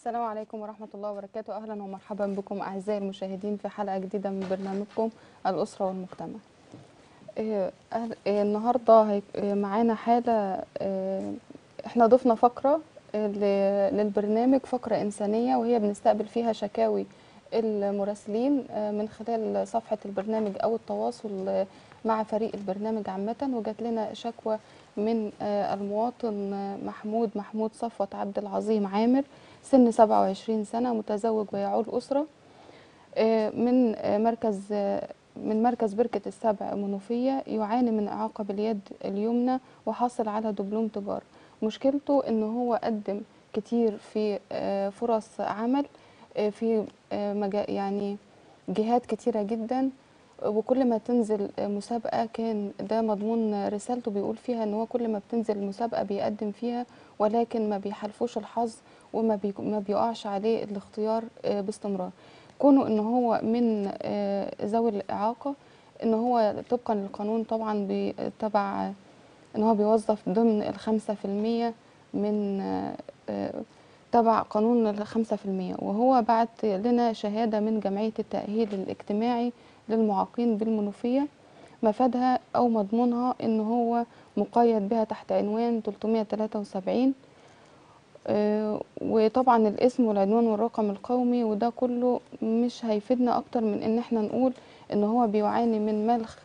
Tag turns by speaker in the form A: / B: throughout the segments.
A: السلام عليكم ورحمة الله وبركاته أهلا ومرحبا بكم أعزائي المشاهدين في حلقة جديدة من برنامجكم الأسرة والمجتمع إيه، أهل- إيه، النهاردة هيك- إيه، معانا حالة إيه، احنا ضفنا فقرة إيه، ل- للبرنامج فقرة إنسانية وهي بنستقبل فيها شكاوي المراسلين آه، من خلال صفحة البرنامج أو التواصل آه، مع فريق البرنامج عامة وجات لنا شكوى من آه، المواطن آه، محمود محمود صفوت عبد العظيم عامر سن 27 سنة متزوج ويعول أسرة آه، من آه، مركز آه، من مركز بركة السبع منوفية يعاني من إعاقة باليد اليمنى وحاصل على دبلوم تجارة مشكلته إن هو قدم كتير في آه، فرص عمل آه، في آه، مجا يعني جهات كتيرة جدا وكل ما تنزل مسابقة كان ده مضمون رسالته بيقول فيها ان هو كل ما بتنزل مسابقة بيقدم فيها ولكن ما بيحالفوش الحظ وما بي ما بيقعش عليه الاختيار آه، باستمرار كونه ان هو من آه، ذوي الإعاقة ان هو طبقا للقانون طبعا بي- تبع ان هو بيوظف ضمن الخمسة في المية من آه، آه، تبع قانون الخمسة في المية وهو بعت لنا شهادة من جمعية التأهيل الاجتماعي للمعاقين بالمنوفية مفادها أو مضمونها إن هو مقيد بها تحت عنوان 373 آه، وطبعا الاسم والعنوان والرقم القومي وده كله مش هيفيدنا أكتر من إن احنا نقول إن هو بيعاني من ملخ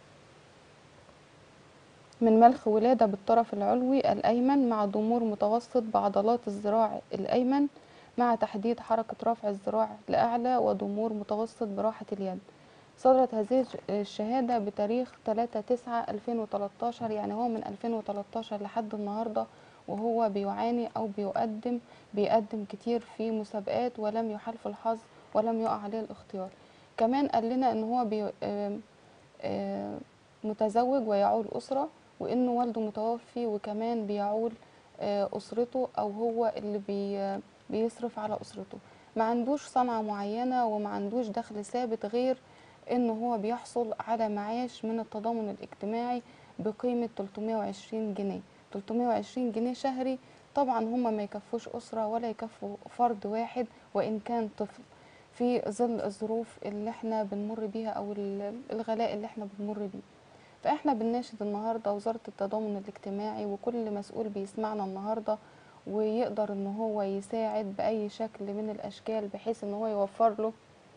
A: من ملخ ولادة بالطرف العلوي الأيمن مع ضمور متوسط بعضلات الذراع الأيمن مع تحديد حركة رفع الذراع لأعلى وضمور متوسط براحة اليد صدرت هذه الشهادة بتاريخ 3/9/2013 يعني هو من 2013 لحد النهاردة وهو بيعاني أو بيقدم بيقدم كتير في مسابقات ولم يحالف الحظ ولم يقع عليه الاختيار كمان قال لنا ان هو بي آم، آم، متزوج ويعول أسرة وإنه والده متوفي وكمان بيعول آه، أسرته أو هو اللي بي بيصرف على أسرته ما عندوش صنعة معينة وما عندوش دخل ثابت غير إنه هو بيحصل على معاش من التضامن الاجتماعي بقيمة 320 جنيه 320 جنيه شهري طبعا هما ما يكفوش أسرة ولا يكفوا فرد واحد وإن كان طفل في ظل الظروف اللي احنا بنمر بيها أو ال- الغلاء اللي احنا بنمر بيه فاحنا بنناشد النهارده وزاره التضامن الاجتماعي وكل مسؤول بيسمعنا النهارده ويقدر ان هو يساعد باي شكل من الاشكال بحيث ان هو يوفر له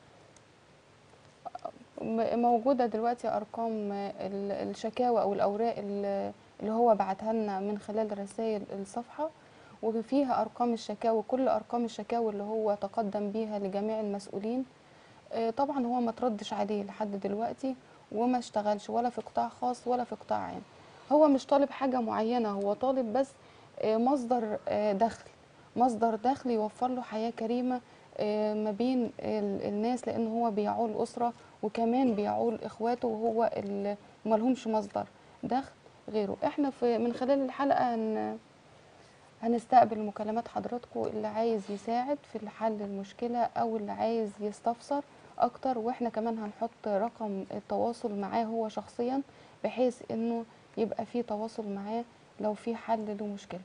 A: م- موجوده دلوقتي ارقام ال- الشكاوى او الاوراق ال- اللي هو بعتها لنا من خلال رسائل الصفحه وفيها ارقام الشكاوى كل ارقام الشكاوى اللي هو تقدم بيها لجميع المسؤولين آه، طبعا هو ما تردش عليه لحد دلوقتي وما اشتغلش ولا في قطاع خاص ولا في قطاع عام هو مش طالب حاجة معينة هو طالب بس آه، مصدر آه، دخل مصدر دخل يوفر له حياة كريمة آه، ما بين ال- الناس لأن هو بيعول أسرة وكمان بيعول إخواته وهو اللي ملهمش مصدر دخل غيره احنا في من خلال الحلقة هن هنستقبل مكالمات حضراتكم اللي عايز يساعد في حل المشكلة أو اللي عايز يستفسر أكتر وإحنا كمان هنحط رقم التواصل معاه هو شخصيا بحيث إنه يبقى في تواصل معاه لو في حل لمشكلته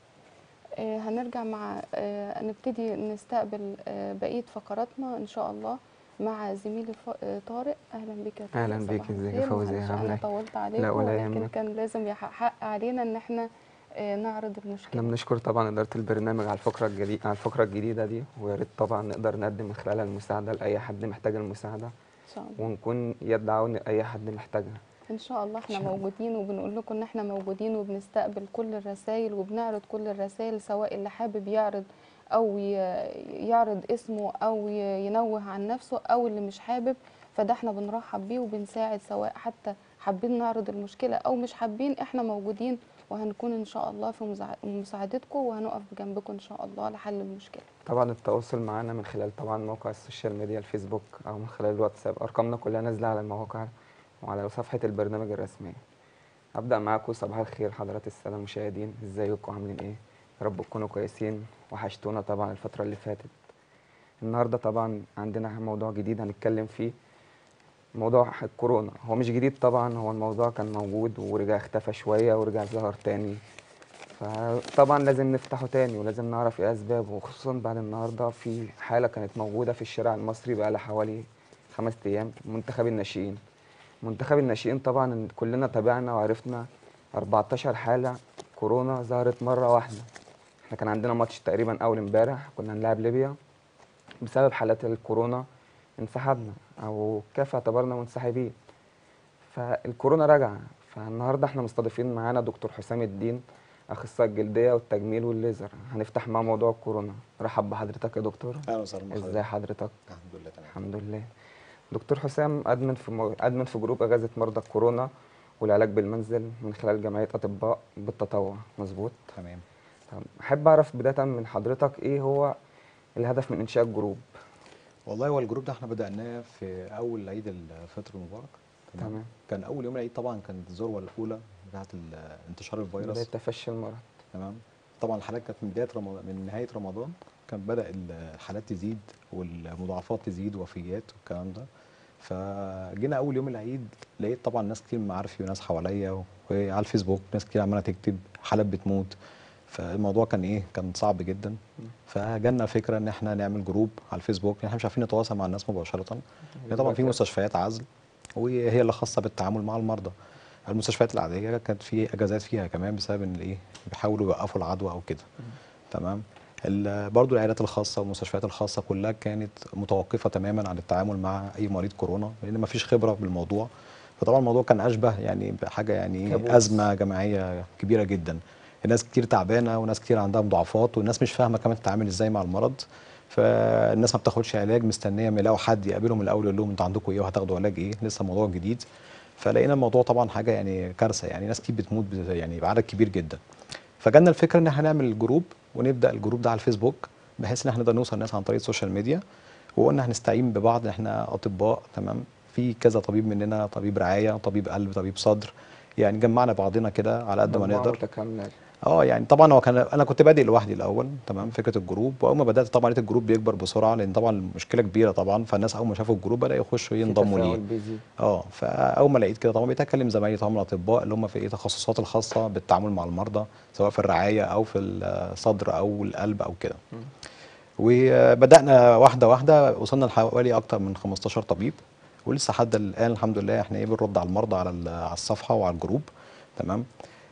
A: آه، هنرجع مع آه، نبتدي نستقبل آه، بقية فقراتنا إن شاء الله مع زميلي ف- آه، طارق أهلا بك يا طارق
B: أهلا بيك،
A: صباح
B: ازيك يا
A: الخير.
B: فوزي؟
A: معلش
B: عاملة
A: أنا
B: إيه؟
A: طولت عليكم
B: ولا
A: ولكن
B: يهمك.
A: كان لازم يحق علينا إن إحنا آه، نعرض
B: احنا
A: المشكلة
B: بنشكر طبعا إدارة البرنامج على الفقرة الجديدة على الفقرة الجديدة دي ويا ريت طبعا نقدر نقدم من خلالها المساعدة لأي حد محتاج المساعدة
A: إن شاء الله
B: ونكون يد عون لأي حد محتاجها
A: ان شاء الله احنا
B: إن شاء الله.
A: موجودين وبنقول لكم ان احنا موجودين وبنستقبل كل الرسائل وبنعرض كل الرسائل سواء اللي حابب يعرض او ي- يعرض اسمه او ي- ينوه عن نفسه او اللي مش حابب فده احنا بنرحب بيه وبنساعد سواء حتى حابين نعرض المشكلة او مش حابين احنا موجودين وهنكون ان شاء الله في مساع- مساعدتكم وهنقف جنبكم ان شاء الله لحل المشكلة
B: طبعا التواصل معنا من خلال طبعا موقع السوشيال ميديا الفيسبوك أو من خلال الواتساب أرقامنا كلها نازلة على المواقع وعلى صفحة البرنامج الرسمية أبدأ معاكم صباح الخير حضرات السادة المشاهدين ازيكم عاملين ايه يا رب تكونوا كويسين وحشتونا طبعا الفترة اللي فاتت النهارده طبعا عندنا موضوع جديد هنتكلم فيه موضوع الكورونا هو مش جديد طبعا هو الموضوع كان موجود ورجع اختفى شوية ورجع ظهر تاني فطبعا لازم نفتحه تاني ولازم نعرف ايه اسبابه وخصوصا بعد النهارده في حاله كانت موجوده في الشارع المصري بقى لها حوالي خمس ايام منتخب الناشئين منتخب الناشئين طبعا كلنا تابعنا وعرفنا 14 حاله كورونا ظهرت مره واحده احنا كان عندنا ماتش تقريبا اول امبارح كنا هنلاعب ليبيا بسبب حالات الكورونا انسحبنا او كاف اعتبرنا منسحبين فالكورونا راجعه فالنهارده احنا مستضيفين معانا دكتور حسام الدين اخصائي الجلديه والتجميل والليزر هنفتح معاه موضوع الكورونا رحب بحضرتك يا دكتور
C: اهلا وسهلا بحضرتك.
B: ازاي حضرتك
C: الحمد لله تمام
B: الحمد لله دكتور حسام ادمن في مو... ادمن في جروب اجازه مرضى الكورونا والعلاج بالمنزل من خلال جمعيه اطباء بالتطوع مظبوط
C: تمام
B: طب احب اعرف بدايه من حضرتك ايه هو الهدف من انشاء الجروب
C: والله هو الجروب ده احنا بدأناه في أول عيد الفطر المبارك
B: تمام.
C: كان أول يوم العيد طبعا كانت الذروة الأولى بتاعت ال- انتشار
B: بدايه
C: الفيروس
B: تفشي المرض
C: تمام طبعا الحالات كانت من بداية رمضان من نهاية رمضان كان بدأ الحالات تزيد والمضاعفات تزيد وفيات والكلام ده فجينا أول يوم العيد لقيت طبعا ناس كتير من معارفي وناس حواليا وعلى الفيسبوك ناس كتير عمالة تكتب حالات بتموت فالموضوع كان ايه كان صعب جدا فجالنا فكره ان احنا نعمل جروب على الفيسبوك احنا مش عارفين نتواصل مع الناس مباشره لان طبعا في مستشفيات عزل وهي اللي خاصه بالتعامل مع المرضى المستشفيات العاديه كانت في اجازات فيها كمان بسبب ان ايه بيحاولوا يوقفوا العدوى او كده تمام ال- برضو العيادات الخاصه والمستشفيات الخاصه كلها كانت متوقفه تماما عن التعامل مع اي مريض كورونا لان ما فيش خبره بالموضوع فطبعا الموضوع كان اشبه يعني بحاجه يعني
B: كابوس.
C: ازمه جماعيه كبيره جدا الناس كتير تعبانه وناس كتير عندها مضاعفات والناس مش فاهمه كمان تتعامل ازاي مع المرض فالناس ما بتاخدش علاج مستنيه ما يلاقوا حد يقابلهم الاول يقول لهم انتوا عندكم ايه وهتاخدوا علاج ايه لسه الموضوع جديد فلقينا الموضوع طبعا حاجه يعني كارثه يعني ناس كتير بتموت بت- يعني بعدد كبير جدا فجالنا الفكره ان احنا نعمل الجروب ونبدا الجروب ده على الفيسبوك بحيث ان احنا نقدر نوصل الناس عن طريق السوشيال ميديا وقلنا هنستعين ببعض احنا اطباء تمام في كذا طبيب مننا طبيب رعايه طبيب قلب طبيب صدر يعني جمعنا بعضنا كده على قد ما
B: مجموعة
C: نقدر
B: متكامله
C: اه يعني طبعا هو كان انا كنت بادئ لوحدي الاول تمام فكره الجروب واول ما بدات طبعا لقيت الجروب بيكبر بسرعه لان طبعا المشكله كبيره طبعا فالناس اول ما شافوا الجروب بداوا يخشوا
B: في
C: ينضموا
B: تفاعل
C: ليه
B: بيزيد
C: اه فاول ما لقيت كده طبعا بقيت اكلم زمايلي طبعا الاطباء اللي هم في ايه التخصصات الخاصه بالتعامل مع المرضى سواء في الرعايه او في الصدر او القلب او كده وبدانا واحده واحده وصلنا لحوالي اكتر من 15 طبيب ولسه حد الان الحمد لله احنا ايه بنرد على المرضى على ال- على الصفحه وعلى الجروب تمام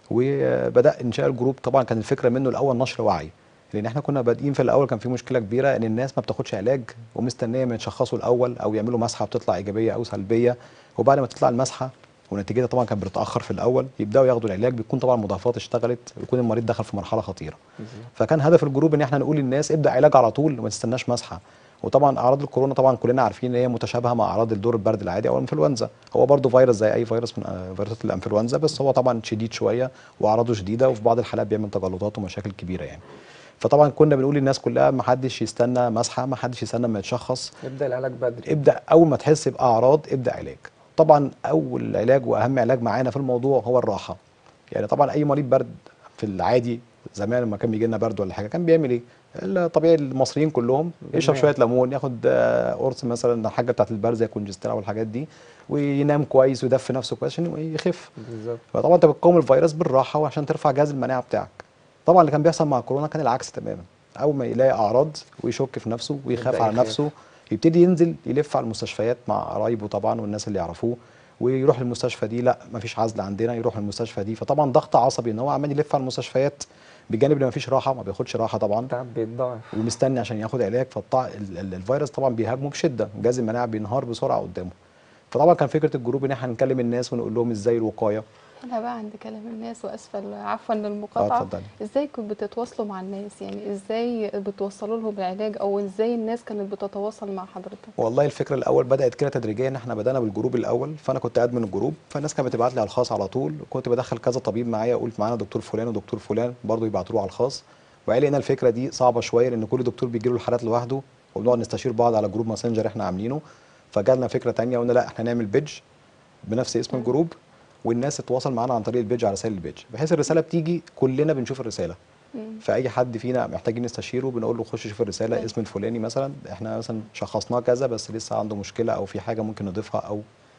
C: وبدا انشاء الجروب طبعا كان الفكره منه الاول نشر وعي لان احنا كنا بادئين في الاول كان في مشكله كبيره ان الناس ما بتاخدش علاج ومستنيه ما يتشخصوا الاول او يعملوا مسحه بتطلع ايجابيه او سلبيه وبعد ما تطلع المسحه ونتيجتها طبعا كانت بتتاخر في الاول يبداوا ياخدوا العلاج بيكون طبعا مضاعفات اشتغلت ويكون المريض دخل في مرحله خطيره
B: بالظبط.
C: فكان هدف الجروب ان احنا نقول للناس ابدا علاج على طول وما تستناش مسحه وطبعا اعراض الكورونا طبعا كلنا عارفين ان هي متشابهه مع اعراض الدور البرد العادي او الانفلونزا هو برضه فيروس زي اي فيروس من آه، فيروسات الانفلونزا بس هو طبعا شديد شويه واعراضه شديده وفي بعض الحالات بيعمل تجلطات ومشاكل كبيره يعني فطبعا كنا بنقول للناس كلها ما حدش يستنى مسحه ما حدش يستنى ما يتشخص
B: يبدا العلاج بدري
C: ابدا اول ما تحس باعراض ابدا علاج طبعا اول علاج واهم علاج معانا في الموضوع هو الراحه يعني طبعا اي مريض برد في العادي زمان لما كان بيجي لنا برد ولا حاجه كان بيعمل ايه الطبيعي المصريين كلهم يشرب
B: بينام.
C: شويه ليمون ياخد آه، قرص مثلا الحاجه بتاعت البرد زي كونجسترا والحاجات دي وينام كويس ويدفي نفسه كويس عشان يخف
B: بالظبط
C: فطبعا انت بتقاوم الفيروس بالراحه وعشان ترفع جهاز المناعه بتاعك طبعا اللي كان بيحصل مع كورونا كان العكس تماما اول ما يلاقي اعراض ويشك في نفسه ويخاف
B: يبدأ
C: على
B: يخاف.
C: نفسه يبتدي ينزل يلف على المستشفيات مع قرايبه طبعا والناس اللي يعرفوه ويروح المستشفى دي لا مفيش عزل عندنا يروح المستشفى دي فطبعا ضغط عصبي ان هو عمال يلف على المستشفيات بجانب ان مفيش راحه ما بياخدش راحه طبعا
B: التعب بيتضاعف
C: ومستني عشان ياخد علاج فالطع... ال- ال- الفيروس طبعا بيهاجمه بشده جهاز المناعه بينهار بسرعه قدامه فطبعا كان فكره الجروب ان احنا نكلم الناس ونقول لهم ازاي الوقايه
A: انا بقى عند كلام الناس واسفه عفوا
C: اه
A: للمقاطعه
C: اتفضلي
A: ازاي كنتوا بتتواصلوا مع الناس يعني ازاي بتوصلوا لهم العلاج او ازاي الناس كانت بتتواصل مع حضرتك
C: والله الفكره الاول بدات كده تدريجيا ان احنا بدانا بالجروب الاول فانا كنت ادمن الجروب فالناس كانت بتبعت لي على الخاص على طول كنت بدخل كذا طبيب معايا اقول معانا دكتور فلان ودكتور فلان برضه يبعتوا له على الخاص وقال لقينا الفكره دي صعبه شويه لان كل دكتور بيجي له الحالات لوحده وبنقعد نستشير بعض على جروب ماسنجر احنا عاملينه فجالنا فكره تانية قلنا لا احنا نعمل بيدج بنفس اسم
A: مم.
C: الجروب والناس تتواصل معانا عن طريق البيدج على رسائل البيدج بحيث الرساله بتيجي كلنا بنشوف الرساله
A: مم.
C: فاي حد فينا محتاجين نستشيره بنقول له خش شوف الرساله
A: طيب.
C: اسم الفلاني مثلا احنا مثلا شخصناه كذا بس لسه عنده مشكله او في حاجه ممكن نضيفها او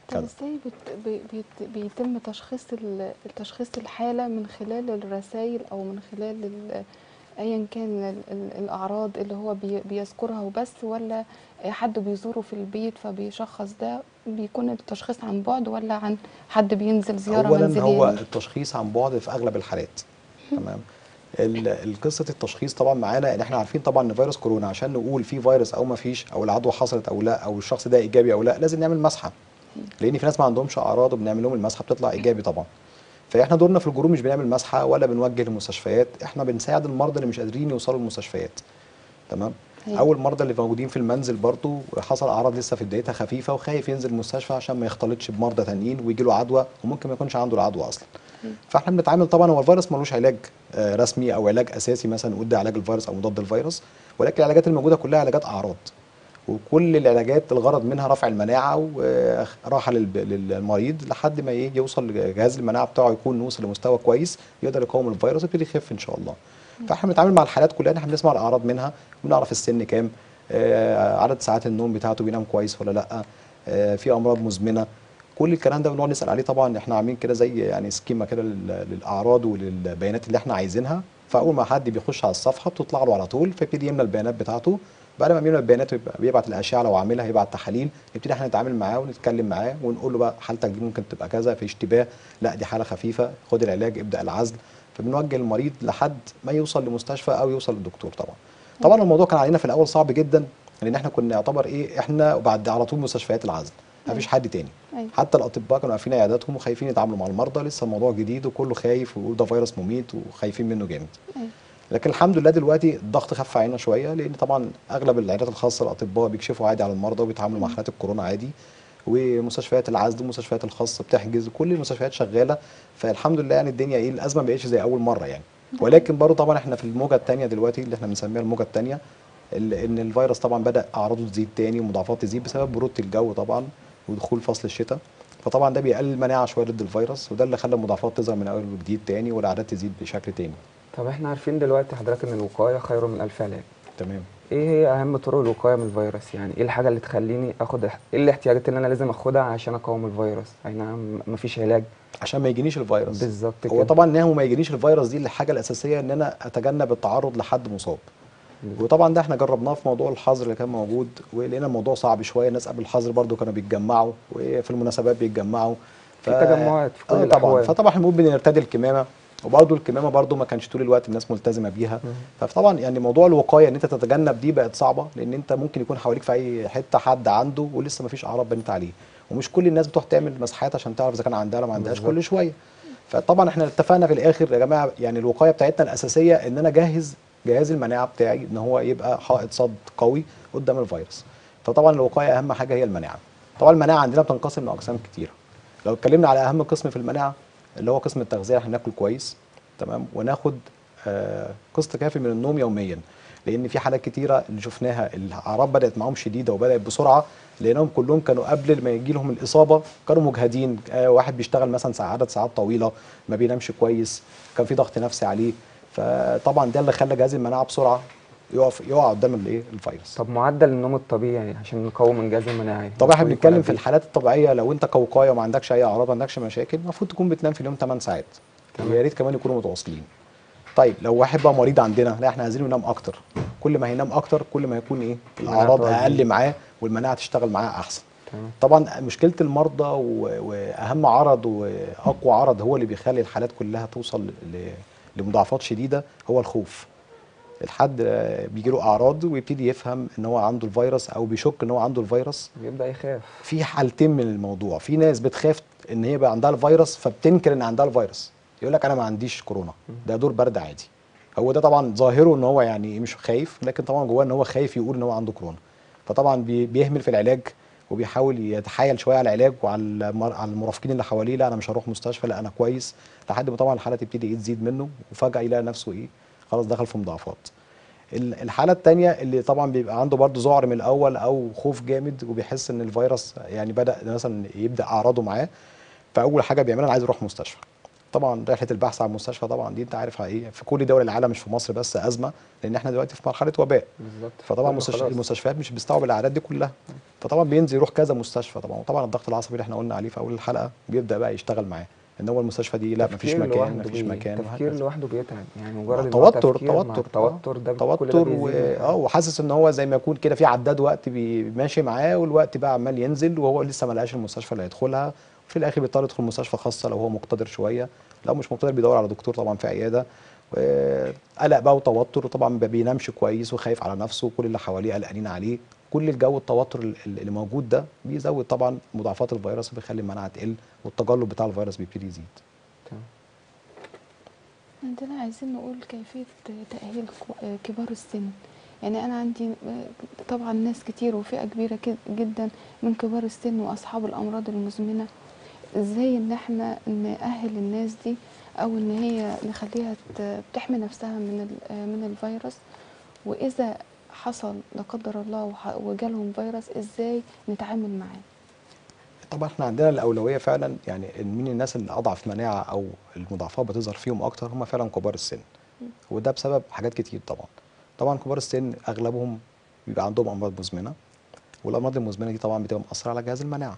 A: طب
C: كذا
A: ازاي بت... بي- بيت... بيتم تشخيص ال... تشخيص الحالة من خلال الرسائل او من خلال ال... ايا كان ال... ال... الاعراض اللي هو بي... بيذكرها وبس ولا حد بيزوره في البيت فبيشخص ده بيكون التشخيص عن بعد ولا عن حد بينزل زيارة
C: اولا
A: منزلية
C: هو
A: ليه؟
C: التشخيص عن بعد في اغلب الحالات تمام ال- ال- قصه التشخيص طبعا معانا ان احنا عارفين طبعا ان فيروس كورونا عشان نقول في فيروس او ما فيش او العدوى حصلت او لا او الشخص ده ايجابي او لا لازم نعمل مسحه لان في ناس ما عندهمش اعراض وبنعمل لهم المسحه بتطلع ايجابي طبعا فاحنا دورنا في الجروب مش بنعمل مسحه ولا بنوجه للمستشفيات احنا بنساعد المرضى اللي مش قادرين يوصلوا للمستشفيات تمام
A: أيوة.
C: او المرضى اللي موجودين في المنزل برضو حصل اعراض لسه في بدايتها خفيفه وخايف ينزل المستشفى عشان ما يختلطش بمرضى تانيين ويجي له عدوى وممكن ما يكونش عنده العدوى اصلا فاحنا بنتعامل طبعا هو الفيروس ملوش علاج آه، رسمي او علاج اساسي مثلا نقول ده علاج الفيروس او مضاد الفيروس ولكن العلاجات الموجوده كلها علاجات اعراض وكل العلاجات الغرض منها رفع المناعه وراحه للب- للمريض لحد ما ايه يوصل لجهاز المناعه بتاعه يكون وصل لمستوى كويس يقدر يقاوم الفيروس ويبتدي يخف ان شاء الله فاحنا بنتعامل مع الحالات كلها إن احنا بنسمع الاعراض منها بنعرف السن كام آه، عدد ساعات النوم بتاعته بينام كويس ولا لا آه، في امراض مزمنه كل الكلام ده بنقعد نسال عليه طبعا احنا عاملين كده زي يعني سكيما كده لل- للاعراض وللبيانات اللي احنا عايزينها فاول ما حد بيخش على الصفحه بتطلع له على طول فيبتدي يملى البيانات بتاعته بعد ما بيملى البيانات ويبقى- بيبعت الاشعه لو عاملها يبعت تحاليل نبتدي احنا نتعامل معاه ونتكلم معاه ونقول له بقى حالتك دي ممكن تبقى كذا في اشتباه لا دي حاله خفيفه خد العلاج ابدا العزل فبنوجه المريض لحد ما يوصل لمستشفى او يوصل للدكتور طبعا طبعا الموضوع كان علينا في الاول صعب جدا لان احنا كنا يعتبر ايه احنا وبعد على طول مستشفيات العزل مفيش حد تاني
A: أيوة.
C: حتى الاطباء كانوا قافلين عياداتهم وخايفين يتعاملوا مع المرضى لسه الموضوع جديد وكله خايف ويقول ده فيروس مميت وخايفين منه جامد
A: أيوة.
C: لكن الحمد لله دلوقتي الضغط خف علينا شويه لان طبعا اغلب العيادات الخاصه الاطباء بيكشفوا عادي على المرضى وبيتعاملوا مع حالات الكورونا عادي ومستشفيات العزل والمستشفيات الخاصه بتحجز كل المستشفيات شغاله فالحمد لله يعني الدنيا ايه الازمه ما بقتش زي اول مره يعني ولكن برضه طبعا احنا في الموجه الثانيه دلوقتي اللي احنا بنسميها الموجه الثانيه ان الفيروس طبعا بدا اعراضه تزيد تاني ومضاعفات تزيد بسبب بروده الجو طبعا ودخول فصل الشتاء فطبعا ده بيقلل المناعه شويه ضد الفيروس وده اللي خلى المضاعفات تظهر من اول وجديد تاني والاعداد تزيد بشكل تاني
B: طب احنا عارفين دلوقتي حضرتك ان الوقايه خير من الف علاج
C: تمام
B: ايه هي اهم طرق الوقايه من الفيروس يعني ايه الحاجه اللي تخليني اخد ايه الاحتياجات اللي انا لازم اخدها عشان اقاوم الفيروس اي نعم مفيش علاج
C: عشان ما يجينيش الفيروس
B: بالظبط
C: هو
B: كده
C: طبعا ان هو ما يجينيش الفيروس دي الحاجه الاساسيه ان انا اتجنب التعرض لحد مصاب
B: بالظبط.
C: وطبعا ده احنا جربناه في موضوع الحظر اللي كان موجود ولقينا الموضوع صعب شويه الناس قبل الحظر برضو كانوا بيتجمعوا وفي المناسبات بيتجمعوا
B: في تجمعات في كل
C: آه طبعا
B: الأحوال.
C: فطبعا احنا بنقول بنرتدي الكمامه وبرضه الكمامه برضه ما كانش طول الوقت الناس ملتزمه بيها فطبعا يعني موضوع الوقايه ان انت تتجنب دي بقت صعبه لان انت ممكن يكون حواليك في اي حته حد عنده ولسه ما فيش اعراض بنت عليه ومش كل الناس بتروح تعمل مسحات عشان تعرف اذا كان عندها ولا ما عندهاش
B: بالظبط.
C: كل شويه فطبعا احنا اتفقنا في الاخر يا جماعه يعني الوقايه بتاعتنا الاساسيه ان انا اجهز جهاز المناعه بتاعي ان هو يبقى حائط صد قوي قدام الفيروس فطبعا الوقايه اهم حاجه هي المناعه طبعا المناعه عندنا بتنقسم لاقسام كتيره لو اتكلمنا على اهم قسم في المناعه اللي هو قسم التغذيه احنا ناكل كويس تمام وناخد آه، قسط كافي من النوم يوميا لان في حالات كتيره اللي شفناها الاعراض بدات معاهم شديده وبدات بسرعه لانهم كلهم كانوا قبل ما يجي لهم الاصابه كانوا مجهدين آه، واحد بيشتغل مثلا ساعة عدد ساعات طويله ما بينامش كويس كان في ضغط نفسي عليه فطبعا ده اللي خلى جهاز المناعه بسرعه يقف يقع قدام الايه الفيروس
B: طب معدل النوم الطبيعي عشان نقاوم الجهاز المناعي
C: طبعا احنا
B: المفروض
C: بنتكلم
B: يكون
C: في
B: قد إيه؟
C: الحالات الطبيعيه لو انت كوقايه وما عندكش اي اعراض ما عندكش مشاكل المفروض تكون بتنام في اليوم 8 ساعات
B: تمام.
C: ويا ريت كمان يكونوا متواصلين طيب لو واحد بقى مريض عندنا لا احنا عايزينه ينام اكتر كل ما هينام اكتر كل ما يكون ايه
B: المناعة
C: الاعراض
B: تقعد
C: اقل
B: تزيد.
C: معاه والمناعه تشتغل معاه احسن
B: تمام
C: طبعا مشكله المرضى و- واهم عرض واقوى عرض هو اللي بيخلي الحالات كلها توصل ل- لمضاعفات شديده هو الخوف الحد بيجي له اعراض ويبتدي يفهم ان هو عنده الفيروس او بيشك ان هو عنده الفيروس
B: بيبدا يخاف
C: في حالتين من الموضوع في ناس بتخاف ان هي بقى عندها الفيروس فبتنكر ان عندها الفيروس يقول لك انا ما عنديش كورونا ده دور برد عادي هو ده طبعا ظاهره ان هو يعني مش خايف لكن طبعا جواه ان هو خايف يقول ان هو عنده كورونا فطبعا بي- بيهمل في العلاج وبيحاول يتحايل شويه على العلاج وعلى المر- على المرافقين اللي حواليه لا انا مش هروح مستشفى لا انا كويس لحد ما طبعا الحاله تبتدي ايه تزيد منه وفجاه يلاقي نفسه ايه خلاص دخل في مضاعفات ال- الحاله الثانيه اللي طبعا بيبقى عنده برضه ذعر من الاول او خوف جامد وبيحس ان الفيروس يعني بدا مثلا يبدا اعراضه معاه فاول حاجه بيعملها انا عايز اروح مستشفى طبعا رحله البحث عن المستشفى طبعا دي انت عارف ايه في كل دول العالم مش في مصر بس ازمه لان احنا دلوقتي في مرحله وباء
B: بالظبط
C: فطبعا
B: كله
C: مستشفى
B: خلاص.
C: المستشفيات مش بتستوعب الاعداد دي كلها فطبعا بينزل يروح كذا مستشفى طبعا وطبعا الضغط العصبي اللي احنا قلنا عليه في اول الحلقه بيبدا بقى يشتغل معاه ان هو المستشفى دي لا مفيش
B: تفكير
C: مكان
B: لوحده
C: مفيش
B: بي-
C: مكان
B: تفكير
C: وهكذا.
B: لوحده بيتعب يعني مجرد إن هو
C: توتر
B: تفكير مع
C: توتر
B: التوتر ده كل ده
C: توتر و...
B: بيزيد
C: اه وحاسس ان هو زي ما يكون كده في عداد وقت بي... ماشي معاه والوقت بقى عمال ينزل وهو لسه ما لقاش المستشفى اللي هيدخلها في الاخر بيضطر يدخل مستشفى خاصه لو هو مقتدر شويه لو مش مقتدر بيدور على دكتور طبعا في عياده قلق بقى وتوتر وطبعا ما بينامش كويس وخايف على نفسه وكل اللي حواليه قلقانين عليه كل الجو التوتر ال- اللي موجود ده بيزود طبعا مضاعفات الفيروس وبيخلي المناعه تقل والتجلط بتاع الفيروس بيبتدي يزيد
B: تمام.
A: عندنا عايزين نقول كيفية تأهيل كو- كبار السن يعني أنا عندي طبعا ناس كتير وفئة كبيرة كد- جدا من كبار السن وأصحاب الأمراض المزمنة إزاي إن احنا نأهل الناس دي أو إن هي نخليها ت- تحمي نفسها من ال- من الفيروس وإذا حصل لا قدر الله وح- وجالهم فيروس إزاي نتعامل معاه
C: طبعا احنا عندنا الاولويه فعلا يعني إن مين الناس اللي اضعف مناعه او المضاعفات بتظهر فيهم اكتر هم فعلا كبار السن وده بسبب حاجات كتير طبعا طبعا كبار السن اغلبهم بيبقى عندهم امراض مزمنه والامراض المزمنه دي طبعا بتبقى مأثره على جهاز المناعه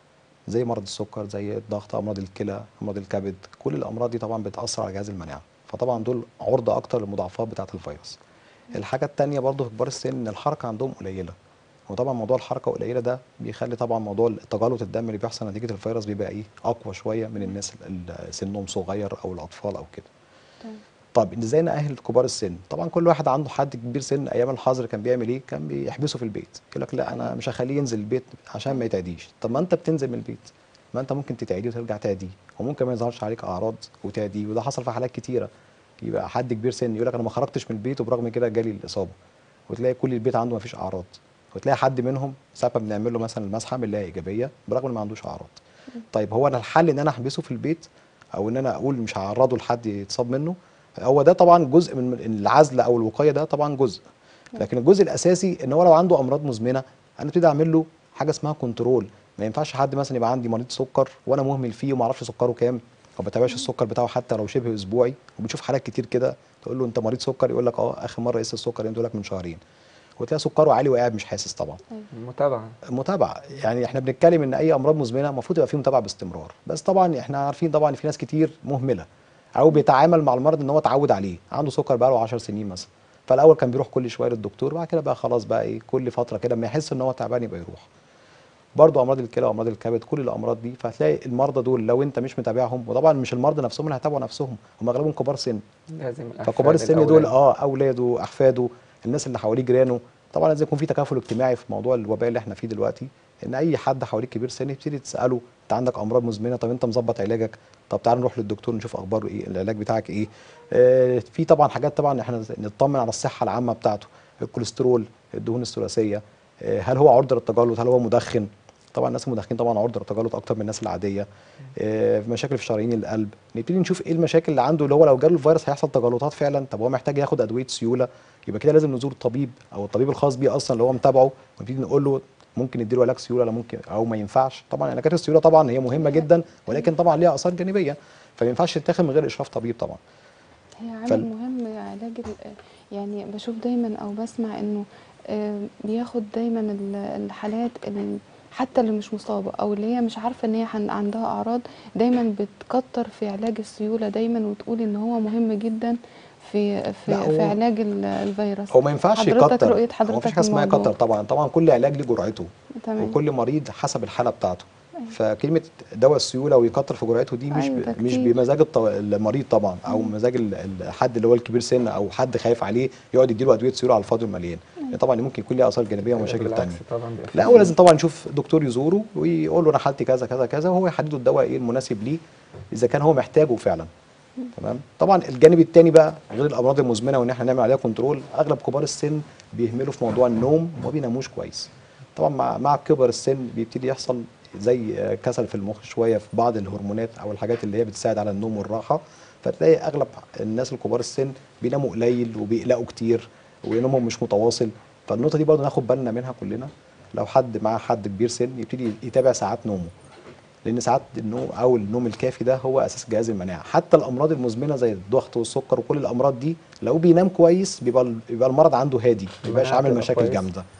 C: زي مرض السكر زي الضغط امراض الكلى امراض الكبد كل الامراض دي طبعا بتاثر على جهاز المناعه فطبعا دول عرضه اكتر للمضاعفات بتاعه الفيروس الحاجه التانية برضه في كبار السن ان الحركه عندهم قليله وطبعا موضوع الحركه قليله ده بيخلي طبعا موضوع تجلط الدم اللي بيحصل نتيجه الفيروس بيبقى ايه اقوى شويه من الناس اللي سنهم صغير او الاطفال او كده
A: تمام.
C: طب ازاي نأهل كبار السن طبعا كل واحد عنده حد كبير سن ايام الحظر كان بيعمل ايه كان بيحبسه في البيت يقول لك لا انا مش هخليه ينزل البيت عشان ما يتعديش طب ما انت بتنزل من البيت ما انت ممكن تتعدي وترجع تعديه وممكن ما يظهرش عليك اعراض وتعديه وده حصل في حالات كتيره يبقى حد كبير سن يقول لك انا ما خرجتش من البيت وبرغم كده جالي الاصابه وتلاقي كل البيت عنده ما فيش اعراض وتلاقي حد منهم ساعه ما بنعمل له مثلا المسحه بنلاقي ايجابيه برغم ان ما عندوش اعراض طيب هو انا الحل ان انا احبسه في البيت او ان انا اقول مش هعرضه لحد يتصاب منه هو ده طبعا جزء من من العزل او الوقايه ده طبعا جزء لكن الجزء الاساسي ان هو لو عنده امراض مزمنه انا ابتدي اعمل له حاجه اسمها كنترول ما ينفعش حد مثلا يبقى عندي مريض سكر وانا مهمل فيه وما اعرفش سكره كام او ما بتابعش السكر بتاعه حتى لو شبه اسبوعي وبنشوف حالات كتير كده تقول له انت مريض سكر يقول لك اه اخر مره قيس السكر يقول لك من شهرين وتلاقي سكره عالي وقاعد مش حاسس طبعا
B: المتابعه
C: متابعه يعني احنا بنتكلم ان اي امراض مزمنه المفروض يبقى فيه متابعه باستمرار بس طبعا احنا عارفين طبعا ان في ناس كتير مهمله او بيتعامل مع المرض ان هو اتعود عليه عنده سكر بقى له 10 سنين مثلا فالاول كان بيروح كل شويه للدكتور بعد كده بقى خلاص بقى ايه كل فتره كده لما يحس ان هو تعبان يبقى يروح برضه امراض الكلى وامراض الكبد كل الامراض دي فهتلاقي المرضى دول لو انت مش متابعهم وطبعا مش المرضى نفسهم اللي هيتابعوا نفسهم هم اغلبهم كبار سن
B: لازم
C: فكبار
B: الأحفاد،
C: السن دول
B: الأولاد.
C: اه اولاده احفاده الناس اللي حواليه جيرانه طبعا لازم يكون في تكافل اجتماعي في موضوع الوباء اللي احنا فيه دلوقتي ان اي حد حواليك كبير سن يبتدي تساله انت عندك امراض مزمنه طب انت مظبط علاجك طب تعال نروح للدكتور نشوف اخباره ايه العلاج بتاعك ايه آه في طبعا حاجات طبعا احنا نطمن على الصحه العامه بتاعته الكوليسترول الدهون الثلاثيه آه هل هو عرضه للتجلط هل هو مدخن طبعا الناس المدخنين طبعا عرضه للتجلط اكتر من الناس العاديه آه، مشاكل في شرايين القلب نبتدي نشوف ايه المشاكل اللي عنده اللي هو لو جاله الفيروس هيحصل تجلطات فعلا طب هو محتاج ياخد ادويه سيوله يبقى كده لازم نزور الطبيب او الطبيب الخاص بيه اصلا اللي هو متابعه ونبتدي نقول له ممكن نديله علاج سيوله ولا ممكن او ما ينفعش طبعا علاجات السيوله طبعا هي مهمه جدا ولكن طبعا ليها اثار جانبيه فما ينفعش تتاخد من غير اشراف طبيب طبعا
A: هي عامل
C: فال-
A: مهم علاج ال- يعني بشوف دايما او بسمع انه آه، بياخد دايما ال- الحالات ال- حتى اللي مش مصابه او اللي هي مش عارفه ان هي حن- عندها اعراض دايما بتكتر في علاج السيوله دايما وتقول ان هو مهم جدا في في,
C: لا، هو-
A: في علاج ال- الفيروس
C: هو ما ينفعش
A: حضرتك
C: يكتر
A: رؤيه
C: هو مفيش
A: حضرتك
C: حاجه اسمها
A: الموضوع.
C: يكتر طبعا طبعا كل علاج له جرعته
A: تمام
C: وكل مريض حسب الحاله بتاعته فكلمه دواء السيوله ويكتر في جرعته دي مش
A: أيوة،
C: ب...
A: ده
C: مش
A: كتير.
C: بمزاج الط... المريض طبعا او مزاج ال- الحد اللي هو الكبير سن او حد خايف عليه يقعد يديله ادويه سيوله على الفاضي والمليان يعني طبعا ممكن يكون ليها اثار جانبيه ومشاكل
B: بالعكس
C: تانية
B: طبعا بيبقى
C: لا
B: فيه-
C: هو لازم طبعا نشوف دكتور يزوره ويقول له انا حالتي كذا كذا كذا وهو يحدد له الدواء ايه المناسب ليه اذا كان هو محتاجه فعلا تمام طبعا الجانب الثاني بقى غير الامراض المزمنه وان احنا نعمل عليها كنترول اغلب كبار السن بيهملوا في موضوع النوم وما بيناموش كويس طبعا مع مع كبر السن بيبتدي يحصل زي آه، كسل في المخ شويه في بعض الهرمونات او الحاجات اللي هي بتساعد على النوم والراحه فتلاقي اغلب الناس الكبار السن بيناموا قليل وبيقلقوا كتير ونومهم مش متواصل فالنقطه دي برضه ناخد بالنا منها كلنا لو حد معاه حد كبير سن يبتدي يتابع ساعات نومه لان ساعات النوم او النوم الكافي ده هو اساس جهاز المناعه حتى الامراض المزمنه زي الضغط والسكر وكل الامراض دي لو بينام كويس بيبقى بيبقى المرض عنده هادي ما بيبقاش
B: المناعة
C: عامل
B: بتبقى
C: مشاكل
B: كويسة.
C: جامده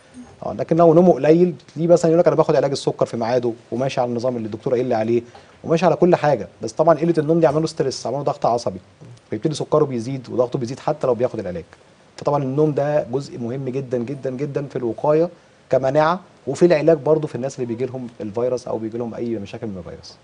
C: اه لكن لو نومه قليل ليه مثلا يقول لك انا باخد علاج السكر في ميعاده وماشي على النظام اللي الدكتور قايل لي عليه وماشي على كل حاجه بس طبعا قله النوم دي عمله ستريس عمله ضغط عصبي فيبتدي سكره بيزيد وضغطه بيزيد حتى لو بياخد العلاج فطبعا النوم ده جزء مهم جدا جدا جدا في الوقايه كمناعه وفي العلاج برضه في الناس اللي بيجي لهم الفيروس او بيجي لهم اي مشاكل من الفيروس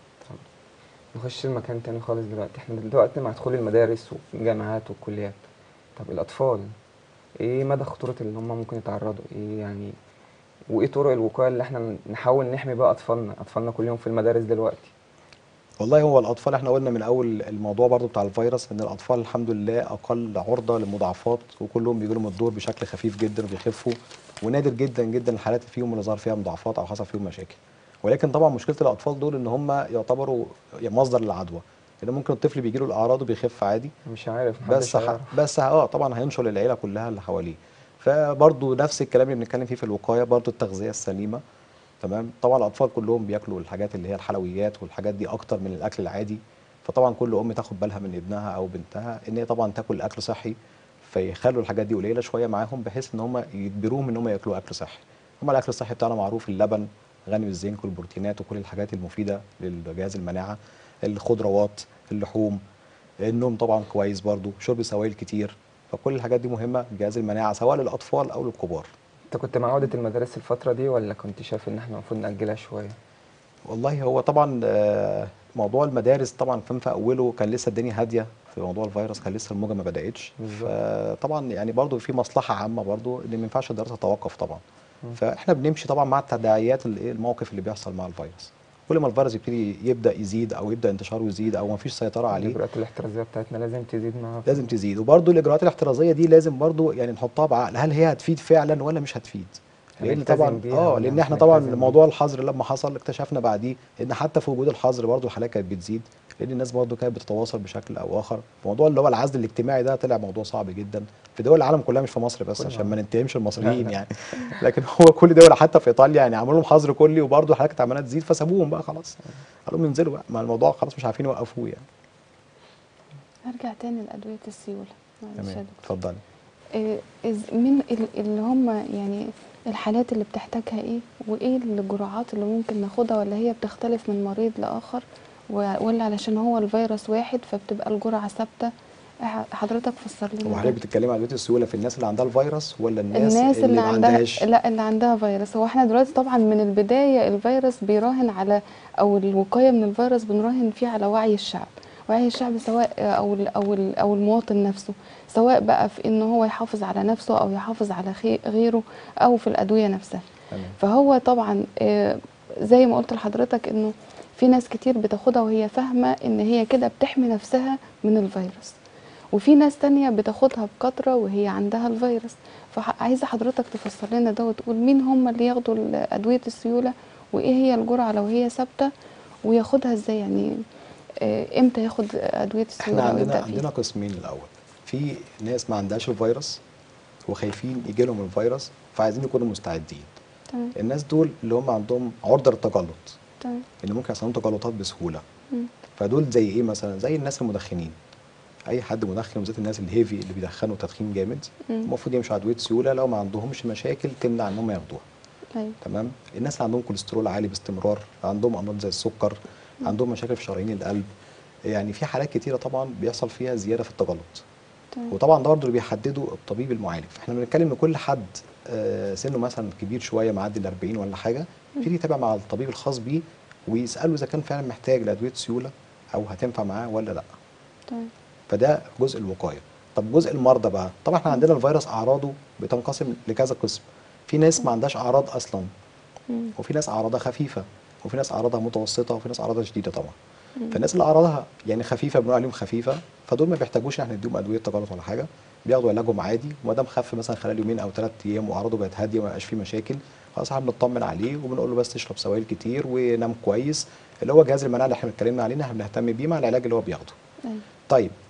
B: نخش المكان تاني خالص دلوقتي احنا دلوقتي مع دخول المدارس والجامعات والكليات طب الأطفال ايه مدى خطورة اللي هم ممكن يتعرضوا ايه يعني وايه طرق الوقاية اللي احنا نحاول نحمي بقى أطفالنا أطفالنا كل يوم في المدارس دلوقتي
C: والله هو الاطفال احنا قلنا من اول الموضوع برضو بتاع الفيروس ان الاطفال الحمد لله اقل عرضه للمضاعفات وكلهم بيجي لهم الدور بشكل خفيف جدا وبيخفوا ونادر جدا جدا الحالات اللي فيهم اللي ظهر فيها مضاعفات او حصل فيهم مشاكل ولكن طبعا مشكله الاطفال دول ان هم يعتبروا مصدر للعدوى لان ممكن الطفل بيجي له الاعراض وبيخف عادي
B: مش عارف محدش
C: بس ح...
B: هيعرف.
C: بس ه- اه طبعا هينشر للعيله كلها اللي حواليه فبرضو نفس الكلام اللي بنتكلم فيه في الوقايه برضو التغذيه السليمه تمام طبعا الاطفال كلهم بياكلوا الحاجات اللي هي الحلويات والحاجات دي اكتر من الاكل العادي فطبعا كل ام تاخد بالها من ابنها او بنتها ان هي طبعا تاكل اكل صحي فيخلوا الحاجات دي قليله شويه معاهم بحيث ان هم يجبروهم ان هم ياكلوا اكل صحي هم الاكل الصحي بتاعنا معروف اللبن غني بالزنك والبروتينات وكل الحاجات المفيده للجهاز المناعه الخضروات اللحوم النوم طبعا كويس برضو شرب سوائل كتير فكل الحاجات دي مهمه لجهاز المناعه سواء للاطفال او للكبار
B: انت كنت مع عودة المدارس الفترة دي ولا كنت شايف ان احنا المفروض نأجلها شوية
C: والله هو طبعا آه، موضوع المدارس طبعا كان في اوله كان لسه الدنيا هاديه في موضوع الفيروس كان لسه الموجه ما بداتش
B: بالظبط.
C: فطبعا يعني برضو في مصلحه عامه برضو ان ما ينفعش الدراسه تتوقف طبعا
B: مم.
C: فاحنا بنمشي طبعا مع التداعيات اللي ايه الموقف اللي بيحصل مع الفيروس كل ما الفيروس يبتدي يبدا يزيد او يبدا انتشاره يزيد او ما فيش سيطره عليه
B: الإجراءات الاحترازية بتاعتنا لازم تزيد مع
C: لازم تزيد وبرضو الاجراءات الاحترازيه دي لازم برضو يعني نحطها بعقل هل هي هتفيد فعلا ولا مش هتفيد لان
B: هنلتزم
C: طبعا
B: بيها
C: اه
B: ولا
C: لان
B: مش
C: احنا طبعا
B: هنلتزم
C: موضوع الحظر لما حصل اكتشفنا بعديه ان حتى في وجود الحظر برضو الحالات كانت بتزيد لان الناس برضو كانت بتتواصل بشكل او اخر موضوع اللي هو العزل الاجتماعي ده طلع موضوع صعب جدا في دول العالم كلها مش في مصر بس
B: كل
C: عشان ما
B: العالم.
C: نتهمش المصريين
B: لا.
C: يعني لكن هو كل دول حتى في ايطاليا يعني عملوا لهم حظر كلي وبرضو الحالات كانت عماله تزيد فسابوهم بقى خلاص قالوا لهم انزلوا بقى ما الموضوع خلاص مش عارفين يوقفوه يعني
A: هرجع تاني لأدوية السيولة معلش يا
C: تمام
A: دكتور.
C: اتفضلي
A: إيه إز- من ال- اللي هم يعني الحالات اللي بتحتاجها ايه وايه الجرعات اللي ممكن ناخدها ولا هي بتختلف من مريض لآخر و- ولا علشان هو الفيروس واحد فبتبقى الجرعة ثابتة ح- حضرتك فسر
C: هو
A: لنا
C: حضرتك
A: ده.
C: بتتكلمي عن ادويه السيوله في الناس اللي عندها الفيروس ولا الناس,
A: الناس اللي,
C: ما
A: عندها
C: عندهاش
A: لا اللي عندها فيروس هو احنا دلوقتي طبعا من البداية الفيروس بيراهن على او الوقاية من الفيروس بنراهن فيه على وعي الشعب وعي الشعب سواء او ال او ال او المواطن نفسه سواء بقى في ان هو يحافظ على نفسه او يحافظ على خي- غيره او في الادوية نفسها
C: تمام
A: فهو طبعا آه، زي ما قلت لحضرتك انه في ناس كتير بتاخدها وهي فاهمة ان هي كده بتحمي نفسها من الفيروس وفي ناس تانية بتاخدها بكترة وهي عندها الفيروس فعايزة حضرتك تفسر لنا ده وتقول مين هم اللي ياخدوا ال- أدوية السيولة وإيه هي الجرعة لو هي ثابتة وياخدها إزاي يعني آه، إمتى ياخد أدوية السيولة
C: احنا عندنا
A: ويبدأ
C: عندنا
A: فيها
C: قسمين الاول في ناس ما عندهاش الفيروس وخايفين يجي لهم الفيروس فعايزين يكونوا مستعدين
A: تمام
C: الناس دول اللي هم عندهم عرضه للتجلط
A: تمام
C: اللي ممكن يحصل لهم تجلطات بسهوله
A: مم.
C: فدول زي ايه مثلا زي الناس المدخنين اي حد مدخن وبالذات الناس الهيفي اللي بيدخنوا تدخين جامد
A: مم.
C: المفروض يمشوا على ادويه سيوله لو ما عندهمش مشاكل تمنع ان هم ياخدوها
A: أيوة
C: تمام الناس اللي عندهم كوليسترول عالي باستمرار عندهم امراض زي السكر عندهم مشاكل في شرايين القلب يعني في حالات كتيره طبعا بيحصل فيها زياده في التجلط
A: تمام
C: وطبعا ده برضه اللي بيحدده الطبيب المعالج فاحنا بنتكلم ان كل حد آه، سنه مثلا كبير شويه معدي ال 40 ولا حاجه يبتدي يتابع مع الطبيب الخاص بيه ويساله اذا كان فعلا محتاج لادويه سيوله او هتنفع معاه ولا لا
A: تمام
C: فده جزء الوقايه طب جزء المرضى بقى طبعا احنا عندنا الفيروس اعراضه بتنقسم لكذا قسم في ناس ما عندهاش اعراض اصلا
A: مم.
C: وفي ناس اعراضها خفيفه وفي ناس اعراضها متوسطه وفي ناس اعراضها شديده طبعا
A: مم.
C: فالناس اللي اعراضها يعني خفيفه بنقول عليهم خفيفه فدول ما بيحتاجوش ان احنا نديهم ادويه تجلط ولا حاجه بياخدوا علاجهم عادي وما دام خف مثلا خلال يومين او ثلاث ايام واعراضه بقت هاديه وما بقاش فيه مشاكل خلاص احنا بنطمن عليه وبنقول له بس تشرب سوائل كتير ونام كويس اللي هو جهاز المناعه اللي احنا اتكلمنا عليه إن احنا بنهتم بيه مع العلاج اللي هو بياخده
A: أيوة
C: طيب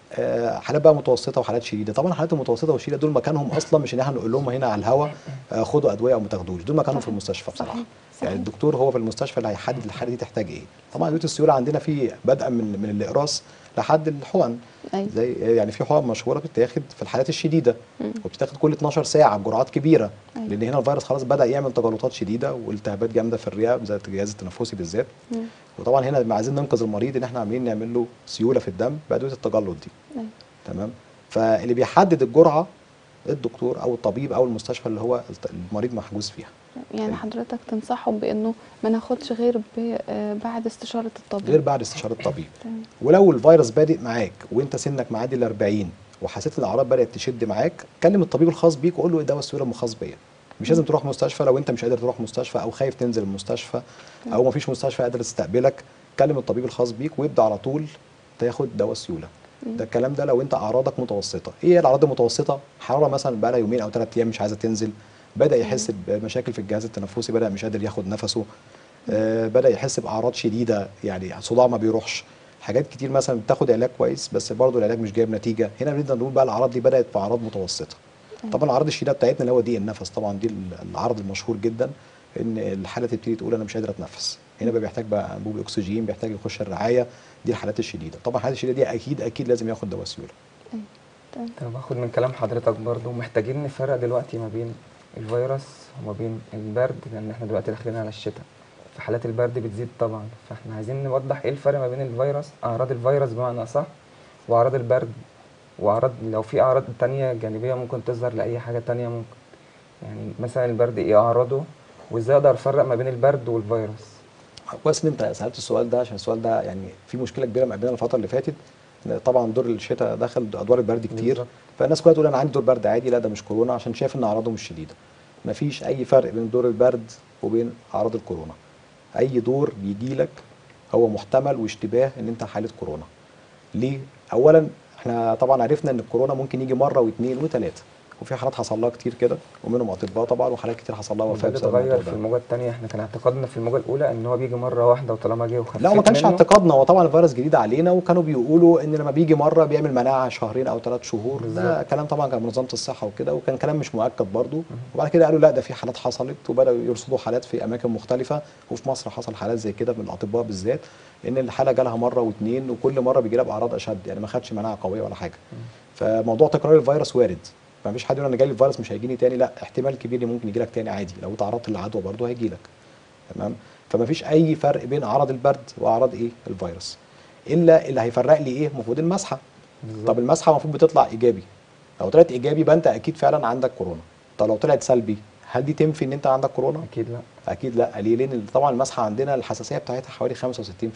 C: آه، حالات بقى متوسطه وحالات شديده طبعا الحالات المتوسطه والشديده دول مكانهم اصلا مش ان احنا نقول لهم هنا على الهوا آه، خدوا ادويه او ما تاخدوش دول مكانهم في
A: صحيح.
C: المستشفى بصراحه
A: صحيح.
C: يعني
A: صحيح.
C: الدكتور هو في المستشفى اللي هيحدد الحاله دي تحتاج ايه طبعا ادويه السيوله عندنا في بدءا من من الاقراص لحد الحقن
A: أيوة.
C: زي يعني في حقن مشهوره بتتاخد في الحالات الشديده
A: مم.
C: وبتتاخد كل 12 ساعه بجرعات كبيره
A: أيوة.
C: لان هنا الفيروس خلاص بدا يعمل تجلطات شديده والتهابات جامده في الرئه زي الجهاز التنفسي بالذات
A: مم.
C: وطبعا هنا لما عايزين ننقذ المريض ان احنا عاملين نعمل له سيوله في الدم بادويه التجلط دي
A: أيوة.
C: تمام فاللي بيحدد الجرعه الدكتور او الطبيب او المستشفى اللي هو المريض محجوز فيها
A: يعني حضرتك تنصحهم بانه ما ناخدش غير ب- آه، بعد استشاره الطبيب
C: غير بعد استشاره الطبيب
A: تمام.
C: ولو الفيروس بادئ معاك وانت سنك معدي ال 40 وحسيت ان الاعراض بدات تشد معاك كلم الطبيب الخاص بيك وقول له ايه دواء السيوله الخاص بيا مش لازم تروح مستشفى لو انت مش قادر تروح مستشفى او خايف تنزل المستشفى او ما فيش مستشفى قادر تستقبلك كلم الطبيب الخاص بيك ويبدا على طول تاخد دواء السيوله ده الكلام ده لو انت اعراضك متوسطه ايه هي الاعراض المتوسطه حراره مثلا بقى لها يومين او ثلاث ايام مش عايزه تنزل بدا يحس بمشاكل في الجهاز التنفسي بدا مش قادر ياخد نفسه آه، بدا يحس باعراض شديده يعني صداع ما بيروحش حاجات كتير مثلا بتاخد علاج كويس بس برضه العلاج مش جايب نتيجه هنا بنقدر نقول بقى الاعراض دي بدات باعراض متوسطه طبعا الاعراض الشديده بتاعتنا اللي هو ضيق النفس طبعا دي العرض المشهور جدا ان الحاله تبتدي تقول انا مش قادر اتنفس هنا بقى بيحتاج بقى انبوب اكسجين بيحتاج يخش الرعايه دي الحالات الشديده طبعا الحالات الشديده دي اكيد اكيد لازم ياخد دواء سيوله
A: أيوة. تمام.
B: طب باخد من كلام حضرتك برضو محتاجين نفرق دلوقتي ما بين الفيروس وما بين البرد لان احنا دلوقتي داخلين على الشتاء في حالات البرد بتزيد طبعا فاحنا عايزين نوضح ايه الفرق ما بين الفيروس اعراض الفيروس بمعنى اصح واعراض البرد واعراض لو في اعراض تانية جانبية ممكن تظهر لاي حاجة تانية ممكن يعني مثلا البرد ايه اعراضه وازاي اقدر افرق ما بين البرد والفيروس
C: كويس ان انت سالت السؤال ده عشان السؤال ده يعني في مشكله كبيره مقابلنا الفتره اللي فاتت إن طبعا دور الشتاء دخل ادوار البرد كتير
B: بالظبط.
C: فالناس كلها تقول انا عندي دور برد عادي لا ده مش كورونا عشان شايف ان اعراضه مش شديده مفيش اي فرق بين دور البرد وبين اعراض الكورونا اي دور بيجي لك هو محتمل واشتباه ان انت حاله كورونا ليه اولا احنا طبعا عرفنا ان الكورونا ممكن يجي مره واثنين وثلاثه وفي حالات حصل لها كتير كده ومنهم اطباء طبعا وحالات كتير حصل لها وفاه
B: وده
C: بسبب الموضوع
B: اتغير في
C: ده.
B: الموجة التانية احنا كان اعتقادنا في الموجة الأولى إن هو بيجي مرة واحدة وطالما جه وخفيت
C: لا وما كانش
B: منه
C: اعتقادنا هو طبعا الفيروس جديد علينا وكانوا بيقولوا ان لما بيجي مره بيعمل مناعه شهرين او ثلاث شهور ده
B: بالظبط.
C: كلام طبعا كان منظمه الصحه وكده وكان كلام مش مؤكد برضه وبعد كده قالوا لا ده في حالات حصلت وبداوا يرصدوا حالات في اماكن مختلفه وفي مصر حصل حالات زي كده من الاطباء بالذات ان الحاله جالها مره واثنين وكل مره بيجي لها باعراض اشد يعني ما خدش مناعه قويه ولا حاجه فموضوع تكرار الفيروس وارد ما فيش حد يقول انا جالي الفيروس مش هيجيني تاني لا احتمال كبير إن ممكن يجي لك تاني عادي لو تعرضت للعدوى برضه هيجي لك تمام فما فيش اي فرق بين اعراض البرد واعراض ايه الفيروس الا اللي هيفرق لي ايه المفروض المسحه
B: بالظبط.
C: طب المسحه المفروض بتطلع ايجابي لو طلعت ايجابي يبقى انت اكيد فعلا عندك كورونا طب لو طلعت سلبي هل دي تنفي ان انت عندك كورونا
B: أكيد لا
C: اكيد لا ليه لان طبعا المسحه عندنا الحساسيه بتاعتها حوالي 65%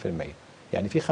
C: يعني في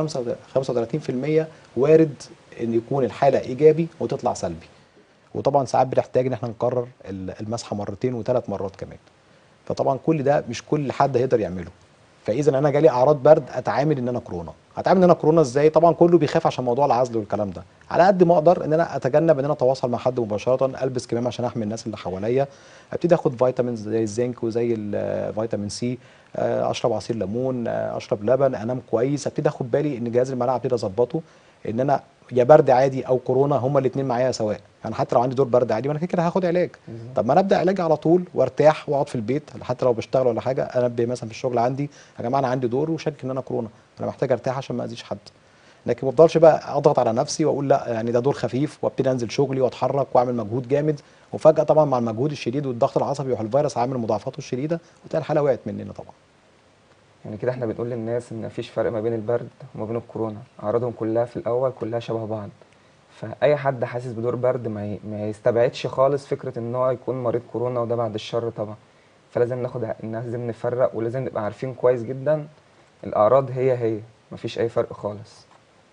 C: 35% وارد ان يكون الحاله ايجابي وتطلع سلبي وطبعا ساعات بنحتاج ان احنا نكرر ال- المسحه مرتين وثلاث مرات كمان فطبعا كل ده مش كل حد هيقدر يعمله فاذا انا جالي اعراض برد اتعامل ان انا كورونا اتعامل ان انا كورونا ازاي طبعا كله بيخاف عشان موضوع العزل والكلام ده على قد ما اقدر ان انا اتجنب ان انا اتواصل مع حد مباشره البس كمام عشان احمي الناس اللي حواليا ابتدي اخد فيتامينز زي الزنك وزي الفيتامين سي آه، اشرب عصير ليمون آه، اشرب لبن انام كويس ابتدي اخد بالي ان جهاز المناعه ابتدي اظبطه ان انا يا برد عادي او كورونا هما الاثنين معايا سواء يعني حتى لو عندي دور برد عادي ما انا كده كده هاخد علاج
B: بالظبط.
C: طب ما انا ابدا علاج على طول وارتاح واقعد في البيت حتى لو بشتغل ولا حاجه انبه مثلا في الشغل عندي يا جماعه انا عندي دور وشك ان انا كورونا انا محتاج ارتاح عشان ما اذيش حد لكن ما افضلش بقى اضغط على نفسي واقول لا يعني ده دور خفيف وابتدي انزل شغلي واتحرك واعمل مجهود جامد وفجاه طبعا مع المجهود الشديد والضغط العصبي والفيروس عامل مضاعفاته الشديده وتلاقي الحاله وقعت مننا طبعا
B: يعني كده احنا بنقول للناس ان مفيش فرق ما بين البرد وما بين الكورونا اعراضهم كلها في الاول كلها شبه بعض فاي حد حاسس بدور برد ما, ي... ما يستبعدش خالص فكره ان هو يكون مريض كورونا وده بعد الشر طبعا فلازم ناخد ع- لازم نفرق ولازم نبقى عارفين كويس جدا الاعراض هي هي مفيش اي فرق خالص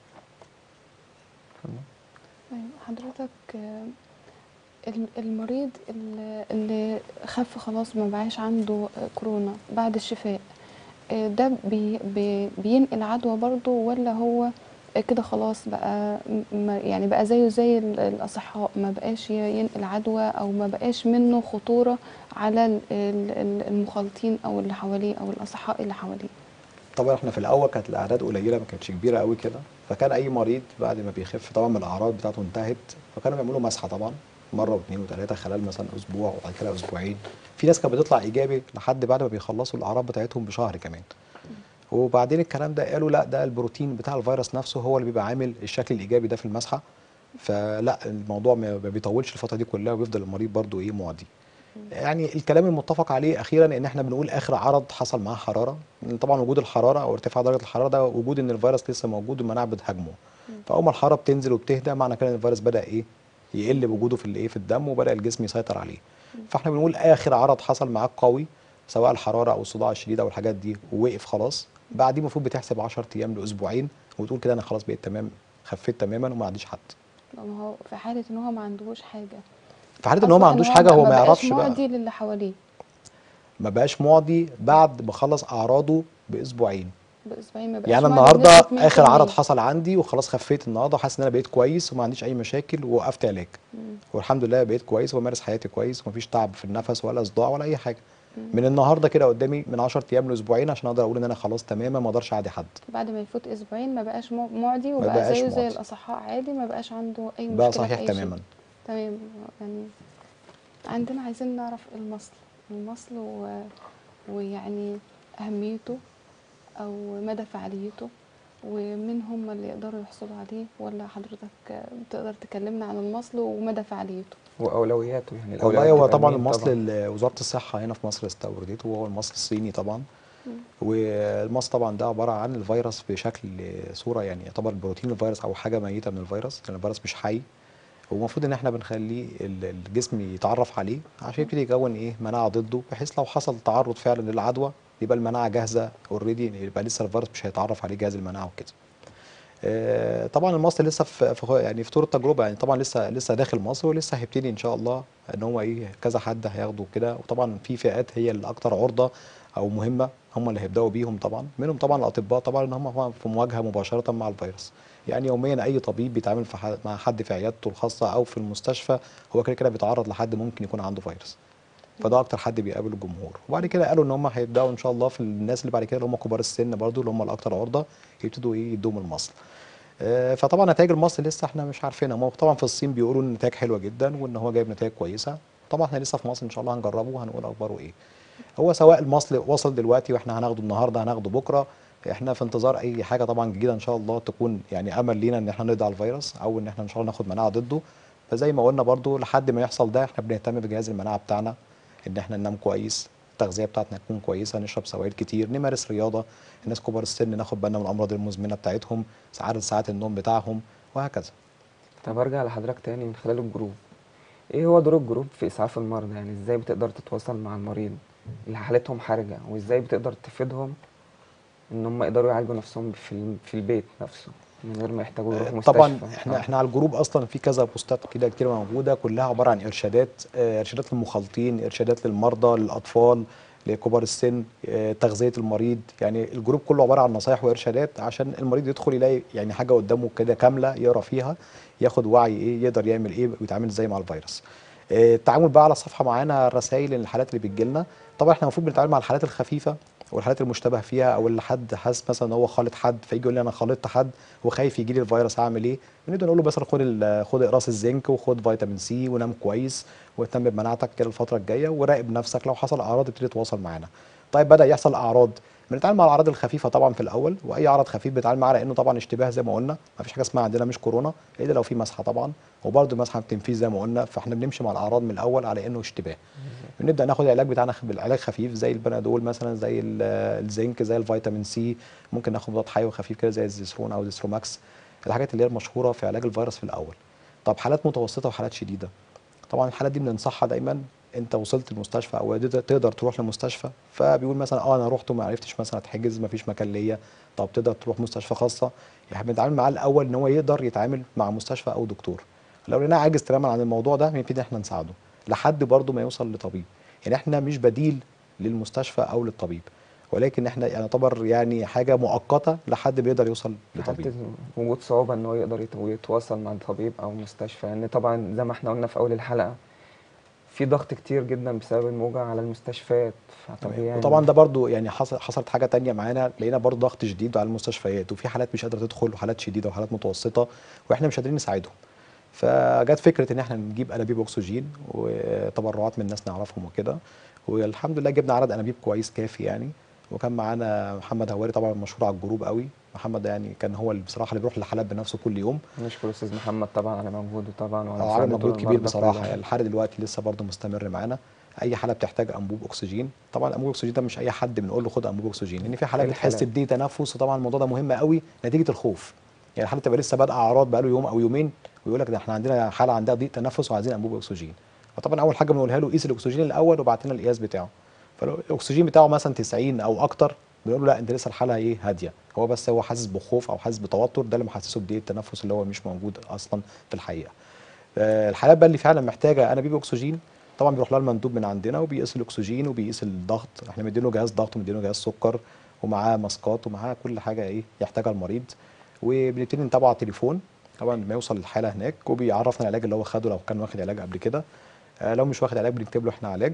B: اتفضل.
A: أيوة، حضرتك آه، الم- المريض اللي- اللي خف خلاص ما بقاش عنده آه، كورونا بعد الشفاء آه، ده بي بي بينقل عدوى برضه ولا هو آه، كده خلاص بقى م- ما- يعني بقى زيه زي ال- الأصحاء ما بقاش ي- ينقل عدوى أو ما بقاش منه خطورة على ال- ال- ال- المخالطين أو اللي حواليه أو الأصحاء اللي حواليه
C: طبعا احنا في الاول كانت الاعداد قليله ما كانتش كبيره قوي كده فكان اي مريض بعد ما بيخف طبعا من الاعراض بتاعته انتهت فكانوا بيعملوا مسحه طبعا مره واثنين وثلاثه خلال مثلا اسبوع وبعد كده اسبوعين في ناس كانت بتطلع ايجابي لحد بعد ما بيخلصوا الاعراض بتاعتهم بشهر كمان وبعدين الكلام ده قالوا لا ده البروتين بتاع الفيروس نفسه هو اللي بيبقى عامل الشكل الايجابي ده في المسحه فلا الموضوع ما ما بيطولش الفتره دي كلها وبيفضل المريض برضو ايه معدي يعني الكلام المتفق عليه اخيرا ان احنا بنقول اخر عرض حصل معاه حراره لأن طبعا وجود الحراره او ارتفاع درجه الحراره ده وجود ان الفيروس لسه موجود والمناعه بتهاجمه فاول ما الحراره بتنزل وبتهدى معنى كده ان الفيروس بدا ايه يقل بوجوده في الايه في الدم وبدا الجسم يسيطر عليه فاحنا بنقول اخر عرض حصل معاك قوي سواء الحراره او الصداع الشديد او الحاجات دي ووقف خلاص بعديه المفروض بتحسب 10 ايام لاسبوعين وتقول كده انا خلاص بقيت تمام خفيت تماما وما عنديش حد
A: ما هو في حاله ان هو ما عندوش حاجه
C: في حاله ان هو ما
A: أصبح
C: عندوش
A: هو
C: حاجه هو ما
A: بقاش
C: يعرفش بقى
A: معدي للي حواليه
C: ما بقاش معدي بعد ما خلص اعراضه باسبوعين
A: باسبوعين ما بقاش
C: يعني
A: معدي
C: النهارده
A: بنسبة
C: اخر
A: 100%.
C: عرض حصل عندي وخلاص خفيت النهارده وحاسس ان انا بقيت كويس وما عنديش اي مشاكل ووقفت علاج والحمد لله بقيت كويس وبمارس حياتي كويس ومفيش تعب في النفس ولا صداع ولا اي حاجه من النهارده كده قدامي من 10 ايام لاسبوعين عشان اقدر اقول ان انا خلاص تماما ما اقدرش اعدي حد
A: بعد ما يفوت اسبوعين ما بقاش مع- معدي وبقى
C: بقاش
A: زيه زي
C: معدي.
A: الاصحاء عادي ما بقاش عنده اي مشكله
C: بقى
A: في
C: صحيح
A: أي شيء.
C: تماما
A: تمام يعني عندنا عايزين نعرف المصل المصل و... ويعني أهميته أو مدى فعاليته ومين هم اللي يقدروا يحصلوا عليه ولا حضرتك بتقدر تكلمنا عن المصل ومدى فعاليته
B: واولوياته يعني
C: والله
B: الأولويات
C: هو
B: تبقى
C: طبعا
B: لمين
C: المصل اللي وزاره الصحه هنا في مصر استوردته وهو المصل الصيني طبعا والمصل طبعا ده عباره عن الفيروس بشكل صوره يعني يعتبر بروتين الفيروس او حاجه ميته من الفيروس لان الفيروس مش حي والمفروض ان احنا بنخليه ال- الجسم يتعرف عليه عشان يبتدي يكون ايه مناعه ضده بحيث لو حصل تعرض فعلا للعدوى يبقى المناعه جاهزه اوريدي يبقى لسه الفيروس مش هيتعرف عليه جهاز المناعه وكده آه، طبعا المصل لسه في في- يعني في طور التجربه يعني طبعا لسه لسه داخل مصر ولسه هيبتدي ان شاء الله ان هو ايه كذا حد هياخده كده وطبعا في فئات هي الاكثر عرضه او مهمه هم اللي هيبداوا بيهم طبعا منهم طبعا الاطباء طبعا ان هم في مواجهه مباشره مع الفيروس يعني يوميا اي طبيب بيتعامل في ح- مع حد في عيادته الخاصه او في المستشفى هو كده كده بيتعرض لحد ممكن يكون عنده فيروس فده اكتر حد بيقابل الجمهور وبعد كده قالوا ان هم هيبداوا ان شاء الله في الناس اللي بعد كده اللي هم كبار السن برضو اللي هم الاكثر عرضه يبتدوا ايه يدوم المصل آه، فطبعا نتائج المصل لسه احنا مش عارفينها ما هو طبعا في الصين بيقولوا ان النتائج حلوه جدا وان هو جايب نتائج كويسه طبعا احنا لسه في مصر ان شاء الله هنجربه وهنقول اخباره ايه هو سواء المصل وصل دلوقتي واحنا هناخده النهارده هناخده بكره احنا في انتظار اي حاجه طبعا جديده ان شاء الله تكون يعني امل لينا ان احنا نقضي على الفيروس او ان احنا ان شاء الله ناخد مناعه ضده فزي ما قلنا برضو لحد ما يحصل ده احنا بنهتم بجهاز المناعه بتاعنا ان احنا ننام كويس التغذيه بتاعتنا تكون كويسه نشرب سوائل كتير نمارس رياضه الناس كبار السن ناخد بالنا من الامراض المزمنه بتاعتهم عدد ساعات النوم بتاعهم وهكذا
B: طب ارجع لحضرتك تاني من خلال الجروب ايه هو دور الجروب في اسعاف المرضى يعني ازاي بتقدر تتواصل مع المريض اللي حالتهم حرجه وازاي بتقدر تفيدهم ان هم يقدروا يعالجوا نفسهم في ال- في البيت نفسه من غير ما يحتاجوا يروحوا مستشفى
C: طبعا احنا
B: آه.
C: احنا على الجروب اصلا في كذا بوستات كده كتير موجوده كلها عباره عن ارشادات آه، ارشادات للمخالطين ارشادات للمرضى للاطفال لكبار السن آه، تغذيه المريض يعني الجروب كله عباره عن نصايح وارشادات عشان المريض يدخل يلاقي يعني حاجه قدامه كده كامله يقرا فيها ياخد وعي ايه يقدر يعمل ايه ويتعامل ازاي مع الفيروس آه، التعامل بقى على الصفحه معانا الرسائل الحالات اللي بتجي لنا طبعا احنا المفروض بنتعامل مع الحالات الخفيفه والحالات المشتبه فيها او اللي حد حاسس مثلا ان هو خالط حد فيجي يقول لي انا خالطت حد وخايف يجي لي الفيروس اعمل ايه بنبدا نقول له مثلا خد ال- خد اقراص الزنك وخد فيتامين سي ونام كويس واهتم بمناعتك كده الفتره الجايه وراقب نفسك لو حصل اعراض ابتدي تواصل معانا طيب بدا يحصل اعراض بنتعامل مع الاعراض الخفيفه طبعا في الاول واي عرض خفيف بنتعامل معاه لانه طبعا اشتباه زي ما قلنا ما فيش حاجه اسمها عندنا مش كورونا الا لو في مسحه طبعا وبرده مسحه بتنفيذ زي ما قلنا فاحنا بنمشي مع الاعراض من الاول على انه اشتباه بنبدا ناخد العلاج بتاعنا خ- بالعلاج خفيف زي البنادول مثلا زي ال- الزنك زي الفيتامين سي ممكن ناخد مضاد حيوي خفيف كده زي الزيثرون او الزيثروماكس الحاجات اللي هي المشهوره في علاج الفيروس في الاول طب حالات متوسطه وحالات شديده طبعا الحالات دي بننصحها دايما انت وصلت المستشفى او تقدر- تقدر تروح لمستشفى فبيقول مثلا اه انا رحت وما عرفتش مثلا اتحجز ما فيش مكان ليا طب تقدر تروح مستشفى خاصه يعني بنتعامل معاه الاول ان هو يقدر يتعامل مع مستشفى او دكتور لو لقيناه عاجز تماما عن الموضوع ده بنبتدي احنا نساعده لحد برضه ما يوصل لطبيب يعني احنا مش بديل للمستشفى او للطبيب ولكن احنا يعتبر يعني حاجه مؤقته لحد بيقدر يوصل
B: في حالة
C: لطبيب
B: وجود صعوبة ان هو يقدر يت- يتواصل مع طبيب او مستشفى لان طبعا زي ما احنا قلنا في اول الحلقة في ضغط كتير جدا بسبب الموجة على المستشفيات فطبيعي يعني
C: وطبعا ده برضو يعني حصل حصلت حاجه تانية معانا لقينا برضو ضغط شديد على المستشفيات وفي حالات مش قادره تدخل وحالات شديده وحالات متوسطه واحنا مش قادرين نساعدهم فجت فكره ان احنا نجيب انابيب اكسجين وتبرعات من ناس نعرفهم وكده والحمد لله جبنا عدد انابيب كويس كافي يعني وكان معانا محمد هواري طبعا مشهور على الجروب قوي محمد ده يعني كان هو اللي بصراحه اللي بيروح الحالات بنفسه كل يوم
B: نشكر استاذ محمد طبعا على مجهوده طبعا وعلى
C: اه عامل
B: مساعدته
C: مجهود كبير
B: للمرضى
C: بصراحه
B: كلها.
C: يعني لحد دلوقتي لسه برضه مستمر معانا اي حاله بتحتاج انبوب اكسجين طبعا انبوب اكسجين ده مش اي حد بنقول له خد انبوب اكسجين لان في حالات
B: إيه
C: بتحس
B: الحالات؟
C: بضيق تنفس وطبعا الموضوع ده مهم قوي نتيجه الخوف يعني الحاله تبقى لسه بادئه اعراض بقاله يوم او يومين ويقول لك ده احنا عندنا حاله عندها ضيق تنفس وعايزين انبوب اكسجين فطبعا اول حاجه بنقولها له قيس الاكسجين الاول وبعت لنا القياس بتاعه فلو الاكسجين بتاعه مثلا 90 او اكتر بنقول له لا انت لسه الحاله ايه هاديه هو بس هو حاسس بخوف او حاسس بتوتر ده اللي محسسه بضيق التنفس اللي هو مش موجود اصلا في الحقيقه آه، الحالات بقى اللي فعلا محتاجه انابيب اكسجين طبعا بيروح لها المندوب من عندنا وبيقيس الاكسجين وبيقيس الضغط احنا مدينه جهاز ضغط ومدينه جهاز سكر ومعاه ماسكات ومعاه كل حاجه ايه يحتاجها المريض وبنبتدي نتابعه على التليفون طبعا ما يوصل للحاله هناك وبيعرفنا العلاج اللي هو خده لو كان واخد علاج قبل كده آه، لو مش واخد علاج بنكتب له احنا علاج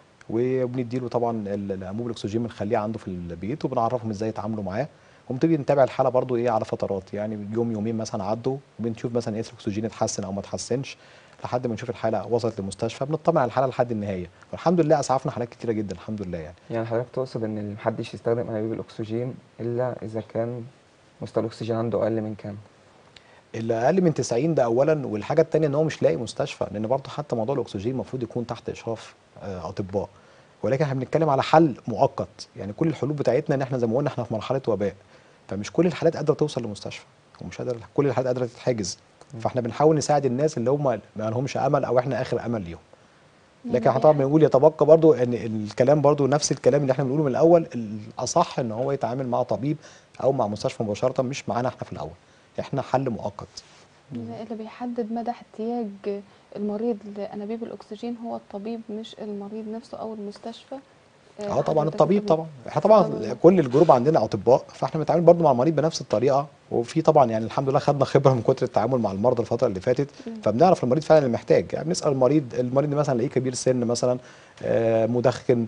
C: وبنديله طبعا ال- الانبوب الاكسجين بنخليه عنده في البيت وبنعرفهم ازاي يتعاملوا معاه ونبتدي نتابع الحاله برضو ايه على فترات يعني يوم يومين مثلا عدوا بنشوف مثلا ايه الاكسجين اتحسن او ما اتحسنش لحد ما نشوف الحاله وصلت للمستشفى بنطمن على الحاله لحد النهايه والحمد لله اسعفنا حالات كتيره جدا الحمد لله يعني
B: يعني حضرتك تقصد ان محدش يستخدم انابيب الاكسجين الا اذا كان مستوى الاكسجين عنده اقل من كام
C: اللي اقل من 90 ده اولا والحاجه الثانيه ان هو مش لاقي مستشفى لان برضه حتى موضوع الاكسجين المفروض يكون تحت اشراف آه، اطباء ولكن احنا بنتكلم على حل مؤقت يعني كل الحلول بتاعتنا ان احنا زي ما قلنا احنا في مرحله وباء فمش كل الحالات قادره توصل لمستشفى ومش قادره كل الحالات قادره تتحجز فاحنا بنحاول نساعد الناس اللي هم ما لهمش امل او احنا اخر امل ليهم لكن احنا طبعا بنقول يتبقى برضو ان الكلام برضو نفس الكلام اللي احنا بنقوله من الاول الاصح ان هو يتعامل مع طبيب او مع مستشفى مباشره مش معانا احنا في الاول احنا حل مؤقت
A: يعني اللي بيحدد مدى احتياج المريض لانابيب الاكسجين هو الطبيب مش المريض نفسه او المستشفى
C: اه طبعا
A: حضرتك
C: الطبيب
A: بتقول-
C: طبعا احنا طبعا
A: طبعاً.
C: كل الجروب عندنا اطباء فاحنا بنتعامل برضو مع المريض بنفس الطريقه وفي طبعا يعني الحمد لله خدنا خبره من كتر التعامل مع المرضى الفتره اللي فاتت فبنعرف المريض فعلا اللي محتاج يعني بنسال المريض المريض مثلا نلاقيه كبير سن مثلا آه، مدخن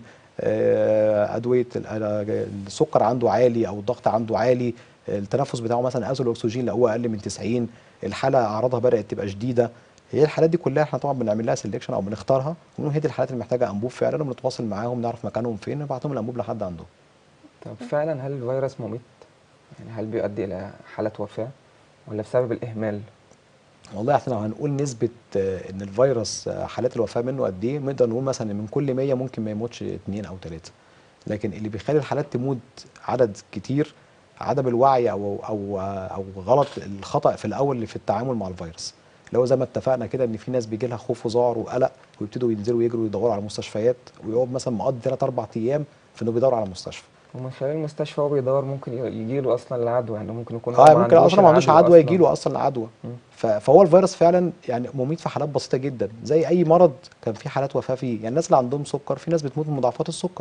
C: آه، ادويه ال- آه، السكر عنده عالي او الضغط عنده عالي التنفس بتاعه مثلا قاسوا الاكسجين لقوه اقل من 90 الحاله اعراضها بدات تبقى شديده هي الحالات دي كلها احنا طبعا بنعمل لها سelection او بنختارها ونقول هي دي الحالات اللي محتاجه انبوب فعلا وبنتواصل معاهم نعرف مكانهم فين نبعتهم الانبوب لحد عندهم
B: طب فعلا هل الفيروس مميت يعني هل بيؤدي الى حالة وفاة ولا بسبب الاهمال
C: والله احنا لو هنقول نسبة آه، ان الفيروس آه، حالات الوفاة منه قد ايه نقدر نقول مثلا إن من كل 100 ممكن ما يموتش اتنين او تلاتة لكن اللي بيخلي الحالات تموت عدد كتير عدم الوعي او او او غلط الخطأ في الاول اللي في التعامل مع الفيروس اللي هو زي ما اتفقنا كده ان في ناس بيجي لها خوف وذعر وقلق ويبتدوا ينزلوا يجروا يدوروا على مستشفيات ويقعد مثلا مقضي 3 4 ايام في انه بيدور على مستشفى
B: ومن خلال المستشفى هو بيدور ممكن يجي له اصلا العدوى يعني ممكن يكون هو
C: اه ممكن اصلا ما عندوش
B: العدوى
C: عدوى
B: أصلاً.
C: يجي له اصلا العدوى
B: مم.
C: ف- فهو الفيروس فعلا يعني مميت في حالات بسيطه جدا زي اي مرض كان في حالات وفاه فيه يعني الناس اللي عندهم سكر في ناس بتموت من مضاعفات السكر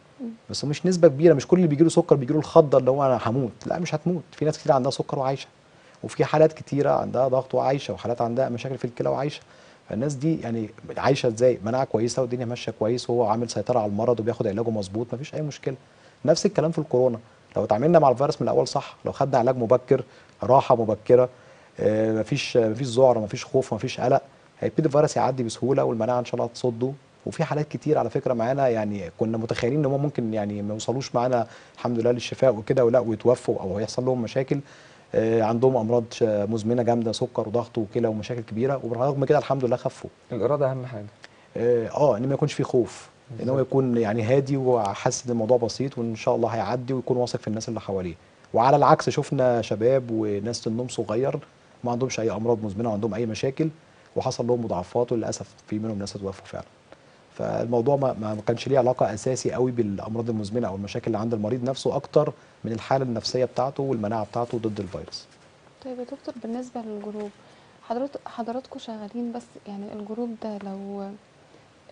C: بس مش نسبه كبيره مش كل اللي بيجي له سكر بيجي له الخضه اللي هو انا هموت لا مش هتموت في ناس كتير عندها سكر وعايشه وفي حالات كتيره عندها ضغط وعايشه وحالات عندها مشاكل في الكلى وعايشه فالناس دي يعني عايشه ازاي مناعه كويسه والدنيا ماشيه كويس وهو عامل سيطره على المرض وبياخد علاجه مظبوط مفيش اي مشكله نفس الكلام في الكورونا لو اتعاملنا مع الفيروس من الاول صح لو خدنا علاج مبكر راحه مبكره آه، مفيش مفيش ذعر مفيش خوف مفيش قلق هيبتدي الفيروس يعدي بسهوله والمناعه ان شاء الله تصده وفي حالات كتير على فكره معانا يعني كنا متخيلين ان هم ممكن يعني ما يوصلوش معانا الحمد لله للشفاء وكده ولا ويتوفوا او هيحصل لهم مشاكل آه، عندهم امراض ش- مزمنه جامده سكر وضغط وكلى ومشاكل كبيره وبرغم كده الحمد لله خفوا
B: الاراده اهم حاجه
C: اه آه، ان ما يكونش فيه خوف ان هو
B: بالظبط.
C: يكون يعني هادي وحاسس ان الموضوع بسيط وان شاء الله هيعدي ويكون واثق في الناس اللي حواليه وعلى العكس شفنا شباب وناس سنهم صغير ما عندهمش اي امراض مزمنه وعندهم اي مشاكل وحصل لهم مضاعفات وللاسف في منهم ناس اتوفوا فعلا فالموضوع ما ما كانش ليه علاقه اساسي قوي بالامراض المزمنه او المشاكل اللي عند المريض نفسه اكتر من الحاله النفسيه بتاعته والمناعه بتاعته ضد الفيروس
A: طيب يا دكتور بالنسبة للجروب حضرت حضراتكم شغالين بس يعني الجروب ده لو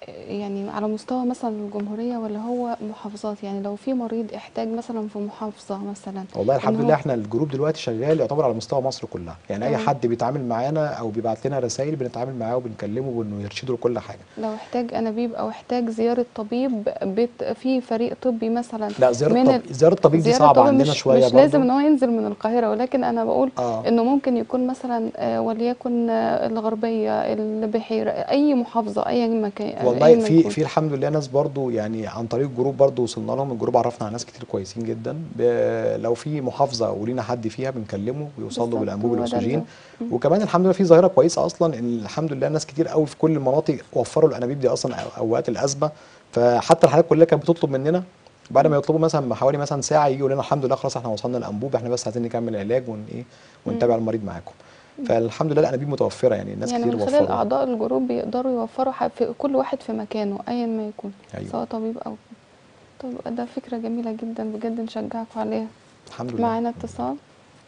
A: يعني على مستوى مثلا الجمهورية ولا هو محافظات يعني لو في مريض احتاج مثلا في محافظة مثلا
C: والله الحمد
A: إن هو-
C: لله احنا الجروب دلوقتي شغال يعتبر على مستوى مصر كلها يعني اي
A: تمام.
C: حد بيتعامل معانا او بيبعت لنا رسائل بنتعامل معاه وبنكلمه وانه يرشده لكل حاجه
A: لو احتاج انابيب او احتاج زيارة طبيب بت في فريق طبي مثلا
C: لا زياره
A: من
C: طب... زياره الطبيب دي
A: زيارة
C: صعبه
A: طبيب
C: عندنا
A: مش
C: شويه
A: مش لازم ان
C: برضو.
A: هو ينزل من القاهرة ولكن انا بقول
C: اه
A: انه ممكن يكون مثلا آه، وليكن آه، الغربية البحيرة اي محافظة اي مكان أي
C: والله
A: ما
C: في
A: يكون.
C: في الحمد لله ناس برضو يعني عن طريق الجروب برضو وصلنا لهم الجروب عرفنا على ناس كتير كويسين جدا ب... لو في محافظه ولينا حد فيها بنكلمه ويوصل له
A: بالظبط،
C: بالانبوب
A: هو ده
C: الاكسجين
A: اللي-
C: وكمان الحمد لله في ظاهره كويسه اصلا ان الحمد لله ناس كتير قوي في كل المناطق وفروا الانابيب دي اصلا أو- اوقات الازمه فحتى الحالات كلها كانت بتطلب مننا بعد ما يطلبوا مثلا حوالي مثلا ساعه يجوا لنا الحمد لله خلاص احنا وصلنا الانبوب احنا بس عايزين نكمل العلاج ون ايه ونتابع المريض معاكم فالحمد لله الانابيب متوفره يعني الناس
A: يعني
C: كتير
A: من خلال
C: وفروا
A: اعضاء الجروب بيقدروا يوفروا ح- في كل واحد في مكانه ايا ما يكون
C: أيوة.
A: سواء طبيب او طب ده فكرة جميلة جدا بجد نشجعكم عليها
C: الحمد لله
A: معانا اتصال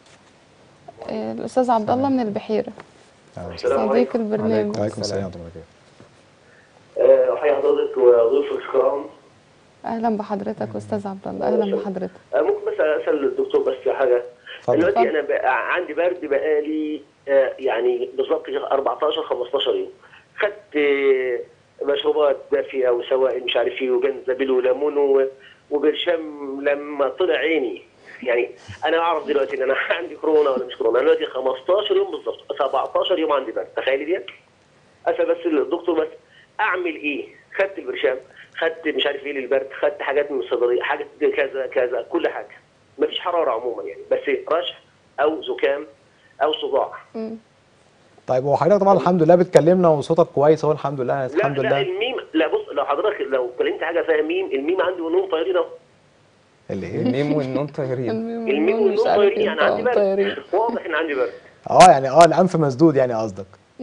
A: آه، الاستاذ عبد الله من البحيرة
C: أهلا وسهلا.
D: السلام
A: صديق
D: عليكم.
A: البرنامج
C: وعليكم السلام ورحمه الله وبركاته
D: آه، أحيي حضرتك وضيوفك الكرام
A: اهلا بحضرتك استاذ عبد الله اهلا بحضرتك
D: آه، ممكن بس أسأل الدكتور بس حاجة
C: اتفضل.
D: دلوقتي
A: اتفضل.
D: أنا بقى عندي برد بقالي آه، يعني بالظبط كده 14 15 يوم خدت آه، مشروبات دافية وسوائل مش عارف ايه وجنزبيل وليمون و- وبرشام لما طلع عيني يعني انا اعرف دلوقتي ان انا عندي كورونا ولا مش كورونا انا دلوقتي 15 يوم بالظبط 17 يوم عندي برد تخيلي دي اسال بس الدكتور بس اعمل ايه؟ خدت البرشام خدت مش عارف ايه للبرد خدت حاجات من الصيدليه حاجات كذا كذا كل حاجه مفيش حراره عموما يعني بس رشح او زكام او صداع
A: مم.
C: طيب هو حضرتك طبعا الحمد لله بتكلمنا وصوتك كويس اهو الحمد لله
D: لا
C: الحمد
D: لا
C: لله
D: الميم لا بص لو حضرتك لو كلمت حاجه فيها ميم الميم عندي ونون طايرين اهو
C: اللي ايه
B: الميم والنون طايرين
A: الميم
D: الميم
A: والنون مش
D: والنون
A: عارف
D: طايرين
A: ايه
D: يعني عندي
A: طايرين
D: برد واضح ان عندي برد
C: اه يعني اه الانف مسدود يعني قصدك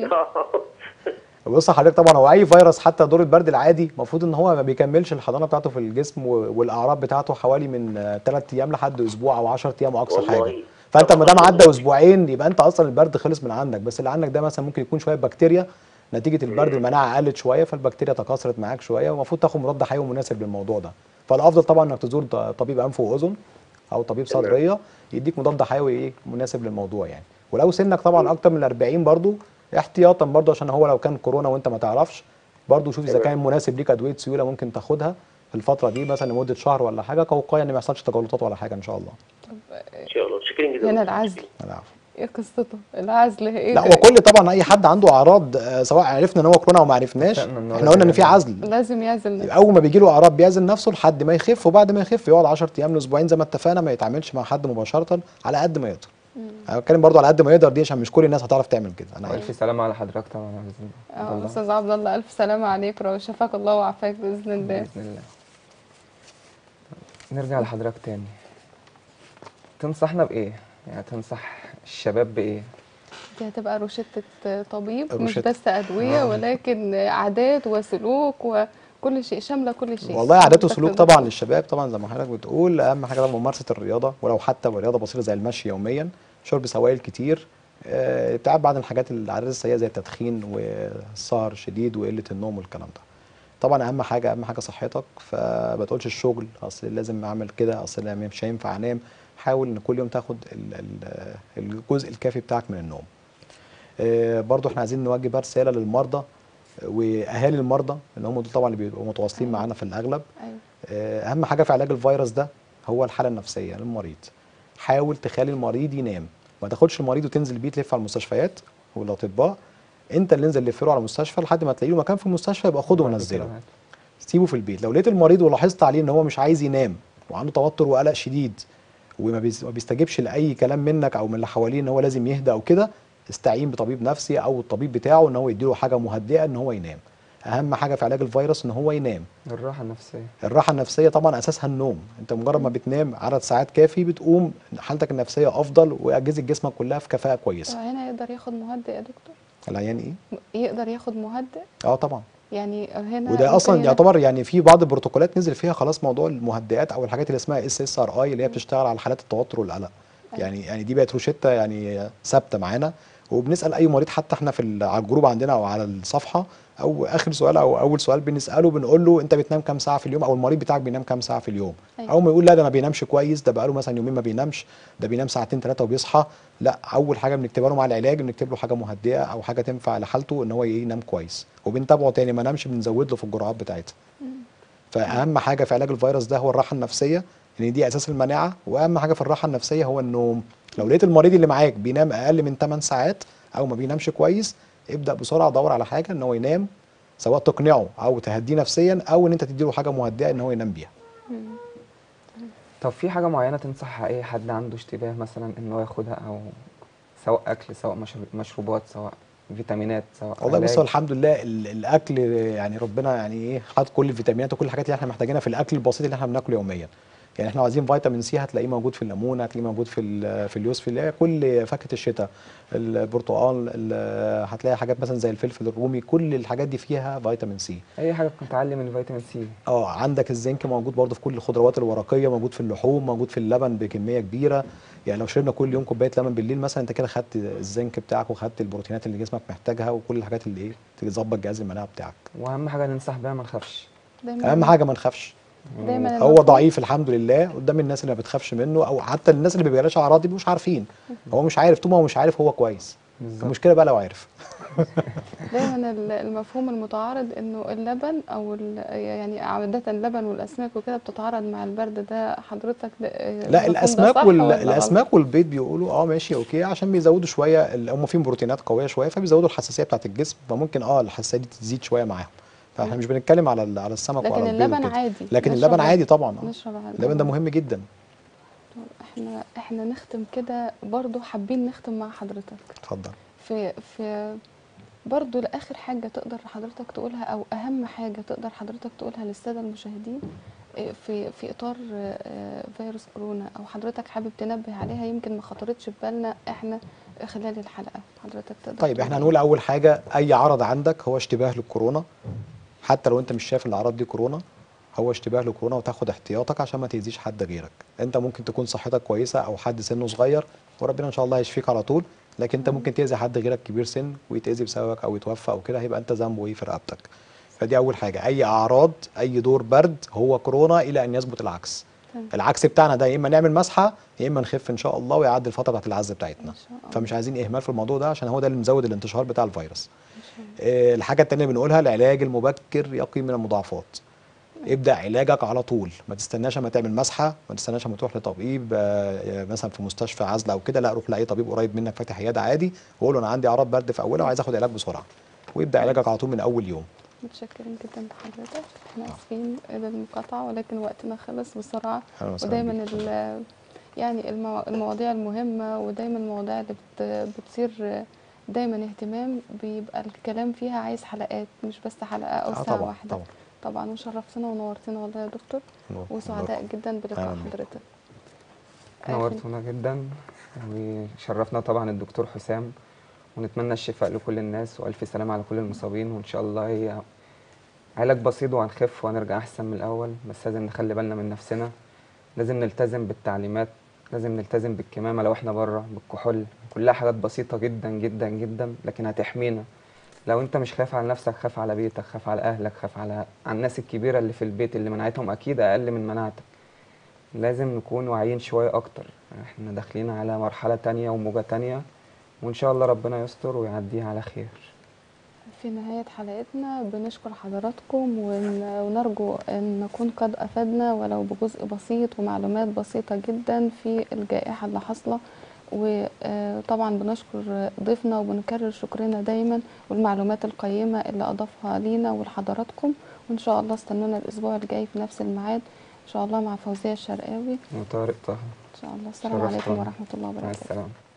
C: بص حضرتك طبعا هو اي فيروس حتى دور البرد العادي المفروض ان هو ما بيكملش الحضانه بتاعته في الجسم و- والاعراض بتاعته حوالي من 3 ايام لحد اسبوع او 10 ايام اقصى
D: والله.
C: حاجه فانت ما دام عدى اسبوعين يبقى انت اصلا البرد خلص من عندك بس اللي عندك ده مثلا ممكن يكون شويه بكتيريا نتيجه البرد المناعه قلت شويه فالبكتيريا تكاثرت معاك شويه ومفروض تاخد مضاد حيوي مناسب للموضوع ده فالافضل طبعا انك تزور ط- طبيب انف واذن او طبيب
D: تمام.
C: صدريه يديك مضاد حيوي ايه مناسب للموضوع يعني ولو سنك طبعا اكتر من 40 برضو احتياطا برضو عشان هو لو كان كورونا وانت ما تعرفش برضو شوف اذا
D: تمام.
C: كان مناسب ليك ادويه سيوله ممكن تاخدها في الفتره دي مثلا لمده شهر ولا حاجه كوقايه ان ما يحصلش تجلطات ولا حاجه ان شاء الله
D: ان شاء الله شكرا جدا
A: هنا العزل
C: العفو
A: ايه قصته العزل ايه
C: لا وكل طبعا اي حد عنده اعراض آه، سواء عرفنا ان هو كورونا او ما عرفناش
B: اتفقنا إن هو
C: احنا قلنا ان
B: لازم
C: في عزل
A: لازم يعزل نفسه
C: اول ما بيجي له اعراض بيعزل نفسه لحد ما يخف وبعد ما يخف يقعد 10 ايام لاسبوعين زي ما اتفقنا ما يتعاملش مع حد مباشره على قد ما يقدر انا بتكلم برضو على قد ما يقدر دي عشان مش كل الناس هتعرف تعمل كده انا عارف
B: الف سلامه على حضرتك طبعا يا باذن
A: اه
B: الله
A: استاذ عبد الله الف سلامة عليك وشفاك الله وعافاك باذن الله
B: باذن الله نرجع لحضرتك تاني تنصحنا بايه يعني تنصح الشباب بايه
A: دي هتبقى روشتة طبيب مش
C: روشتة.
A: بس أدوية ولكن عادات وسلوك وكل شيء شاملة كل شيء
C: والله عادات
A: حضرتك
C: وسلوك
A: تقدر
C: طبعا
A: تقول.
C: للشباب طبعا زي ما حضرتك بتقول اهم حاجه طبعا ممارسه الرياضه ولو حتى رياضه بسيطه زي المشي يوميا شرب سوائل كتير آه، ابتعاد بعض الحاجات العادات السيئه زي التدخين والسهر الشديد وقله النوم والكلام ده طبعا اهم حاجه اهم حاجه صحتك فما تقولش الشغل اصل لازم اعمل كده اصل أنا مش هينفع انام حاول ان كل يوم تاخد ال- ال- الجزء الكافي بتاعك من النوم آه، برضو احنا عايزين نوجه بقى رساله للمرضى واهالي المرضى اللي هم دول طبعا اللي بيبقوا متواصلين معانا في الاغلب
A: أيوة.
C: آه، اهم حاجه في علاج الفيروس ده هو الحاله النفسيه للمريض حاول تخلي المريض ينام ما تاخدش المريض وتنزل بيه تلف على المستشفيات والاطباء انت اللي انزل لف له على المستشفى لحد ما تلاقي له مكان في المستشفى يبقى خده ونزله سيبه في البيت لو لقيت المريض ولاحظت عليه ان هو مش عايز ينام وعنده توتر وقلق شديد وما بيس- ما بيستجيبش لاي كلام منك او من اللي حواليه ان هو لازم يهدى او كده استعين بطبيب نفسي او الطبيب بتاعه ان هو يديله حاجه مهدئه ان هو ينام اهم حاجه في علاج الفيروس ان هو ينام
B: الراحه النفسيه
C: الراحه النفسيه طبعا اساسها النوم انت مجرد ما بتنام عدد ساعات كافي بتقوم حالتك النفسيه افضل واجهزه جسمك كلها في كفاءه كويسه
A: هنا يقدر ياخد مهدئ يا دكتور
C: العيان ايه
A: يقدر ياخد مهدئ
C: اه طبعا
A: يعني هنا
C: وده
A: ممكن
C: اصلا
A: هنا-
C: يعتبر يعني في بعض البروتوكولات نزل فيها خلاص موضوع المهدئات او الحاجات اللي اسمها اس اس ار اي اللي هي بتشتغل على حالات التوتر والقلق يعني يعني دي بقت روشته يعني ثابته معانا وبنسال اي مريض حتى احنا في ال- على الجروب عندنا او على الصفحه او اخر سؤال او اول سؤال بنساله بنقول له انت بتنام كام ساعه في اليوم او المريض بتاعك بينام كام ساعه في اليوم
A: أيوة.
C: اول ما يقول لا ده ما بينامش كويس ده بقاله مثلا يومين ما بينامش ده بينام ساعتين ثلاثه وبيصحى لا اول حاجه بنكتبها له مع العلاج بنكتب له حاجه مهدئه او حاجه تنفع لحالته ان هو ينام كويس وبنتابعه تاني ما نامش بنزود له في الجرعات بتاعتها فاهم حاجه في علاج الفيروس ده هو الراحه النفسيه لان دي اساس المناعه واهم حاجه في الراحه النفسيه هو النوم لو لقيت المريض اللي معاك بينام اقل من 8 ساعات او ما بينامش كويس ابدا بسرعه دور على حاجه ان هو ينام سواء تقنعه او تهديه نفسيا او ان انت تديله حاجه مهدئه ان هو ينام بيها
B: طب في حاجة معينة تنصح أي حد عنده اشتباه مثلا إن هو ياخدها أو سواء أكل سواء مشروب- مشروبات سواء فيتامينات سواء
C: والله بص
B: علاج؟
C: هو الحمد لله ال- الاكل يعني ربنا يعني ايه حاطط كل الفيتامينات وكل الحاجات اللي احنا محتاجينها في الاكل البسيط اللي احنا بناكله يوميا يعني احنا عايزين فيتامين سي هتلاقيه موجود في الليمون هتلاقيه موجود في ال- في اليوسف اللي هي كل فاكهه الشتاء البرتقال ال- هتلاقي حاجات مثلا زي الفلفل الرومي كل الحاجات دي فيها فيتامين سي
B: أي حاجة كنت تعلي من الفيتامين سي
C: اه عندك الزنك موجود برضه في كل الخضروات الورقيه موجود في اللحوم موجود في اللبن بكميه كبيره يعني لو شربنا كل يوم كوبايه لبن بالليل مثلا انت كده خدت الزنك بتاعك وخدت البروتينات اللي جسمك محتاجها وكل الحاجات اللي ايه تظبط جهاز المناعه بتاعك
B: وأهم حاجة ننصح بيها ما نخافش
A: دايما
C: اهم حاجه ما نخافش
A: دايما
C: هو
A: المفروض-
C: ضعيف الحمد لله قدام الناس اللي ما بتخافش منه او حتى الناس اللي ما بيجيلهاش اعراض دي مش عارفين هو مش عارف طول ما هو مش عارف هو كويس
B: بالظبط
C: المشكله بقى لو عرف
A: دايما ال- المفهوم المتعارض انه اللبن او ال- يعني عادة اللبن والاسماك وكده بتتعارض مع البرد ده حضرتك ده
C: لا
A: المفهوم ده
C: الاسماك
A: صح
C: وال...
A: ولا غلط؟
C: الاسماك والبيض بيقولوا اه ماشي اوكي عشان بيزودوا شويه ال- هم فيهم بروتينات قويه شويه فبيزودوا الحساسيه بتاعت الجسم فممكن اه الحساسيه دي تزيد شويه معاهم فاحنا مش بنتكلم على ال- على السمك
A: لكن
C: وعلى البيض
A: اللبن
C: وكده.
A: عادي
C: لكن
A: نشرب
C: اللبن عادي طبعا آه.
A: نشرب عادي.
C: اللبن ده مهم جدا
A: طب احنا احنا نختم كده برضو حابين نختم مع حضرتك
C: اتفضل
A: في في برضو لاخر حاجه تقدر حضرتك تقولها او اهم حاجه تقدر حضرتك تقولها للساده المشاهدين إيه، في في اطار آه، فيروس كورونا او حضرتك حابب تنبه عليها يمكن ما خطرتش في بالنا احنا خلال الحلقه حضرتك تقدر
C: طيب
A: تقول
C: احنا
A: إيه؟
C: هنقول اول حاجه اي عرض عندك هو اشتباه للكورونا حتى لو انت مش شايف الاعراض دي كورونا هو اشتباه لكورونا وتاخد احتياطك عشان ما تاذيش حد غيرك انت ممكن تكون صحتك كويسه او حد سنه صغير وربنا ان شاء الله هيشفيك على طول لكن انت ممكن تاذي حد غيرك كبير سن ويتاذي بسببك او يتوفى او كده هيبقى انت ذنبه ايه في رقبتك فدي اول حاجه اي اعراض اي دور برد هو كورونا الى ان يثبت العكس
A: تمام.
C: العكس بتاعنا ده يا اما نعمل مسحه يا اما نخف ان شاء الله ويعدي الفتره بتاعت العزه بتاعتنا
A: إن شاء الله.
C: فمش عايزين اهمال في الموضوع ده عشان هو ده اللي مزود الانتشار بتاع الفيروس
A: إن شاء الله.
C: آه، الحاجه التانيه اللي بنقولها العلاج المبكر يقي من المضاعفات ابدا علاجك على طول ما تستناش اما تعمل مسحه ما تستناش اما تروح لطبيب آه، مثلا في مستشفى عزل او كده لا روح لاي طبيب قريب منك فاتح عياده عادي وقول له انا عندي اعراض برد في اولها وعايز اخد علاج بسرعه ويبدا علاجك على طول من اول يوم
A: متشكرين جدا لحضرتك احنا اسفين للمقاطعه ولكن وقتنا خلص بسرعه
C: أهلا وسهلا
A: ودايما
C: بيك.
A: ال- يعني المو- المواضيع المهمه ودايما المواضيع اللي بت- بتصير دايما اهتمام بيبقى الكلام فيها عايز حلقات مش بس حلقه او
C: آه،
A: ساعه
C: طبعا
A: واحده
C: طبعا
A: طبعا وشرفتنا ونورتنا والله يا دكتور
C: نور-
A: وسعداء
C: نور.
A: جدا بلقاء
C: أهلا بيك.
A: حضرتك
B: نورتونا جدا وشرفنا طبعا الدكتور حسام ونتمنى الشفاء لكل الناس والف سلامه على كل المصابين وان شاء الله هي علاج بسيط وهنخف وهنرجع احسن من الاول بس لازم نخلي بالنا من نفسنا لازم نلتزم بالتعليمات لازم نلتزم بالكمامه لو احنا بره بالكحول كلها حاجات بسيطه جدا جدا جدا لكن هتحمينا لو انت مش خايف على نفسك خاف على بيتك خاف على اهلك خاف على على الناس الكبيره اللي في البيت اللي مناعتهم اكيد اقل من مناعتك لازم نكون واعيين شويه اكتر احنا داخلين على مرحله تانية وموجه تانية وان شاء الله ربنا يستر ويعديها على خير
A: في نهاية حلقتنا بنشكر حضراتكم ون- ونرجو أن نكون قد أفدنا ولو بجزء بسيط ومعلومات بسيطة جدا في الجائحة اللي حاصلة وطبعا بنشكر ضيفنا وبنكرر شكرنا دايما والمعلومات القيمة اللي أضافها لينا ولحضراتكم وإن شاء الله استنونا الأسبوع الجاي في نفس الميعاد إن شاء الله مع فوزية الشرقاوي
B: وطارق طه
A: إن شاء الله السلام
B: شرفتونا.
A: عليكم ورحمة الله
B: مع
A: وبركاته
B: السلامه